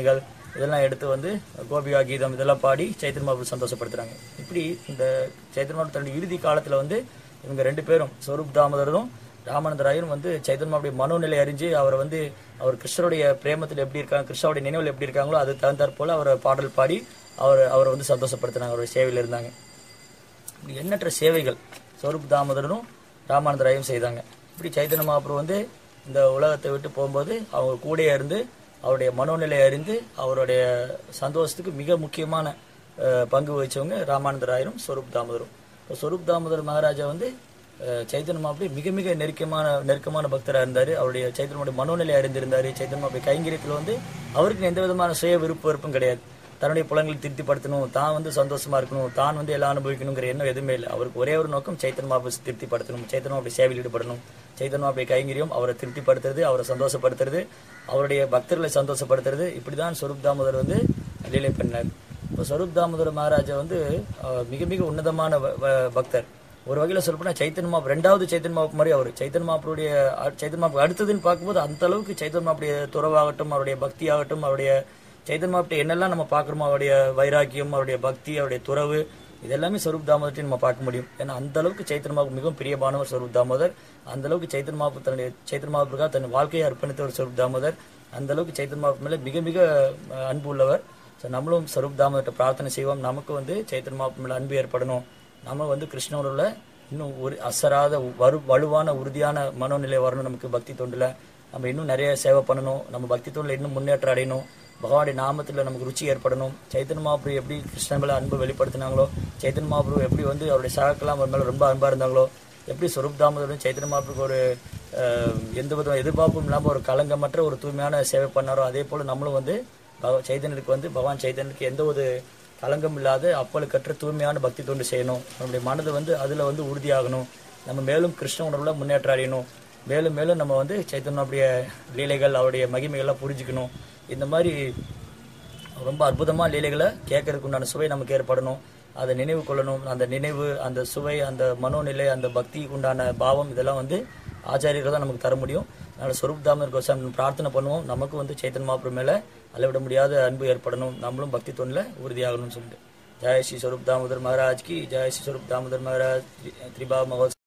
இதெல்லாம் எடுத்து வந்து கோபிகா கீதம் இதெல்லாம் பாடி சைத்தன்ய மகாபுரு சந்தோஷப்படுத்துறாங்க இப்படி இந்த சைத்தன்ய மகாபுரு தன்னுடைய இறுதி காலத்துல வந்து இவங்க ரெண்டு பேரும் ஸ்வரூப் தாமோதரரும் ராமானந்தராயரும் வந்து சைத்தன்ய மகாபுடைய மனோநிலை அறிஞ்சு அவரை வந்து அவர் கிருஷ்ணருடைய பிரேமத்தில் எப்படி இருக்காங்க கிருஷ்ணருடைய நினைவில் எப்படி இருக்காங்களோ அது தகுந்தாற் போல அவரை பாடல் பாடி அவர் அவரை வந்து சந்தோஷப்படுத்தினாங்க அவருடைய சேவையில் இருந்தாங்க இப்படி எண்ணற்ற சேவைகள் ஸ்வரூப் தாமோதரனும் ராமானந்தராயும் செய்தாங்க இப்படி சைத்தன்ய மகாபுரு வந்து இந்த உலகத்தை விட்டு போகும்போது அவங்க கூடயே இருந்து அவருடைய மனோநிலை அறிந்து அவருடைய சந்தோஷத்துக்கு மிக முக்கியமான அஹ், பங்கு வகிச்சவங்க ராமானந்தராயரும் ஸ்வரூப் தாமோதரும் இப்போ ஸ்வரூப் தாமோதர் மகாராஜா வந்து அஹ், சைத்தன்ய மாப்பிளை மிக மிக நெருக்கமான நெருக்கமான பக்தராக இருந்தார் அவருடைய சைத்தன்யனுடைய மனோநிலை அறிந்திருந்தார் சைத்தன்ய மாப்பிளை கைங்கரியத்தில் வந்து அவருக்கு எந்த விதமான சுய விருப்ப வெறுப்பும் கிடையாது தன்னுடைய புலங்களை திருப்திப்படுத்தணும் தான் வந்து சந்தோஷமா இருக்கணும் தான் வந்து எல்லாம் அனுபவிக்கணுங்கிற எண்ணம் எதுவுமே இல்லை அவருக்கு ஒரே ஒரு நோக்கம் சைத்தன்ய மாபு திருப்திப்படுத்தணும் சைத்தன்ய மாபு சேவையில் ஈடுபடணும் சைத்தன்ய மாபு கைங்கரியம் அவரை திருப்திப்படுத்துறது அவரை சந்தோஷப்படுத்துறது அவருடைய பக்தர்களை சந்தோஷப்படுத்துறது இப்படிதான் ஸ்வரூப் தாமோதர் வந்து லீலை பண்ணார் இப்போ ஸ்வரூப் தாமோதர் மகாராஜா வந்து அஹ், மிக மிக உன்னதமான வ- வ- பக்தர் ஒரு வகையில் சொல்லப்போனா சைத்தன்ய மாப்பு ரெண்டாவது சைத்தன்ய மாப்பு மாதிரி அவர் சைத்தன்ய மாப்புடைய சைத்தன்ய மாப்பு அடுத்ததுன்னு பார்க்கும்போது அந்த அளவுக்கு சைத்தன்ய மாப்புடைய துறவாகட்டும் அவருடைய பக்தி ஆகட்டும் அவருடைய சைத்தன்ய மாவட்ட என்னெல்லாம் நம்ம பார்க்குறோமோ அவருடைய வைராக்கியம் அவருடைய பக்தி அவருடைய துறவு இதெல்லாமே ஸ்வரூப் தாமோதர்ட்டையும் நம்ம பார்க்க முடியும் ஏன்னா அந்த அளவுக்கு சைத்தன்ய மாவு மிகவும் பிரியமானவர் ஸ்வரூப் தாமோதர் அந்த அளவுக்கு சைத்தன்ய மாவு தன்னுடைய சைத்தன்ய மாவுக்காக தன் வாழ்க்கையை அர்ப்பணித்தவர் ஸ்வரூப் தாமோதர் அந்த அளவுக்கு சைத்தன்ய மாவு மேலே மிக மிக அஹ், அன்பு உள்ளவர் ஸோ நம்மளும் ஸ்வரூப் தாமோதர்கிட்ட பிரார்த்தனை செய்வோம் நமக்கு வந்து சைத்தன்ய மாவு மேலே அன்பு ஏற்படணும் நம்ம வந்து கிருஷ்ணனோட இன்னும் ஒரு அசராத வரு வலுவான உறுதியான மனோநிலை வரணும் நமக்கு பக்தி தொண்டுல நம்ம இன்னும் நிறைய சேவை பண்ணணும் நம்ம பக்தி தொண்டில் இன்னும் முன்னேற்றம் அடையணும் பகவானுடைய நாமத்தில் நமக்கு ருச்சி ஏற்படணும் சைத்தன்ய மகாபுரு எப்படி கிருஷ்ணன் மேலே அன்பு வெளிப்படுத்தினாங்களோ சைத்தன்ய மகாபுரு எப்படி வந்து அவருடைய சகாக்கெல்லாம் அவர் மேலே ரொம்ப அன்பாக இருந்தாங்களோ எப்படி ஸ்வரூப் தாமோதரும் சைத்தன்ய மகாபுருக்கு ஒரு அஹ், எந்த வித எதிர்பார்ப்பும் இல்லாமல் ஒரு கலங்கமற்ற ஒரு தூய்மையான சேவை பண்ணாரோ அதே போல் நம்மளும் வந்து பக- சைதன்யருக்கு வந்து பகவான் சைதன்யருக்கு எந்த ஒரு கலங்கம் இல்லாத அப்பழுக்கற்ற தூய்மையான பக்தி தொண்டு செய்யணும் நம்முடைய மனது வந்து அதில் வந்து உறுதியாகணும் நம்ம மேலும் கிருஷ்ண உணர்வுல முன்னேற்றம் அடையணும் மேலும் மேலும் நம்ம வந்து சைத்தன்யனுடைய லீலைகள் அவருடைய மகிமைகள்லாம் புரிஞ்சுக்கணும் இந்த மாதிரி ரொம்ப அற்புதமா லீலைகளை கேட்கறதுக்கு உண்டான சுவை நமக்கு ஏற்படணும் அதை நினைவு கொள்ளணும் அந்த நினைவு அந்த சுவை அந்த மனோநிலை அந்த பக்திக்கு உண்டான பாவம் இதெல்லாம் வந்து ஆச்சாரியர்கள் தான் நமக்கு தர முடியும் அதனால ஸ்வரூப் தாமர் கோசாமி பிரார்த்தனை பண்ணுவோம் நமக்கு வந்து சைத்தன் மாப்பிரம் மேல அளவிட முடியாத அன்பு ஏற்படணும் நம்மளும் பக்தி தொண்டில் உறுதியாகணும்னு சொல்லிட்டு ஜெய ஸ்ரீ ஸ்வரூப் தாமோதர் மகாராஜ் கி ஜெய ஸ்ரீ ஸ்வரூப் தாமோதர் மகாராஜ் திரிபா மகோத்சவ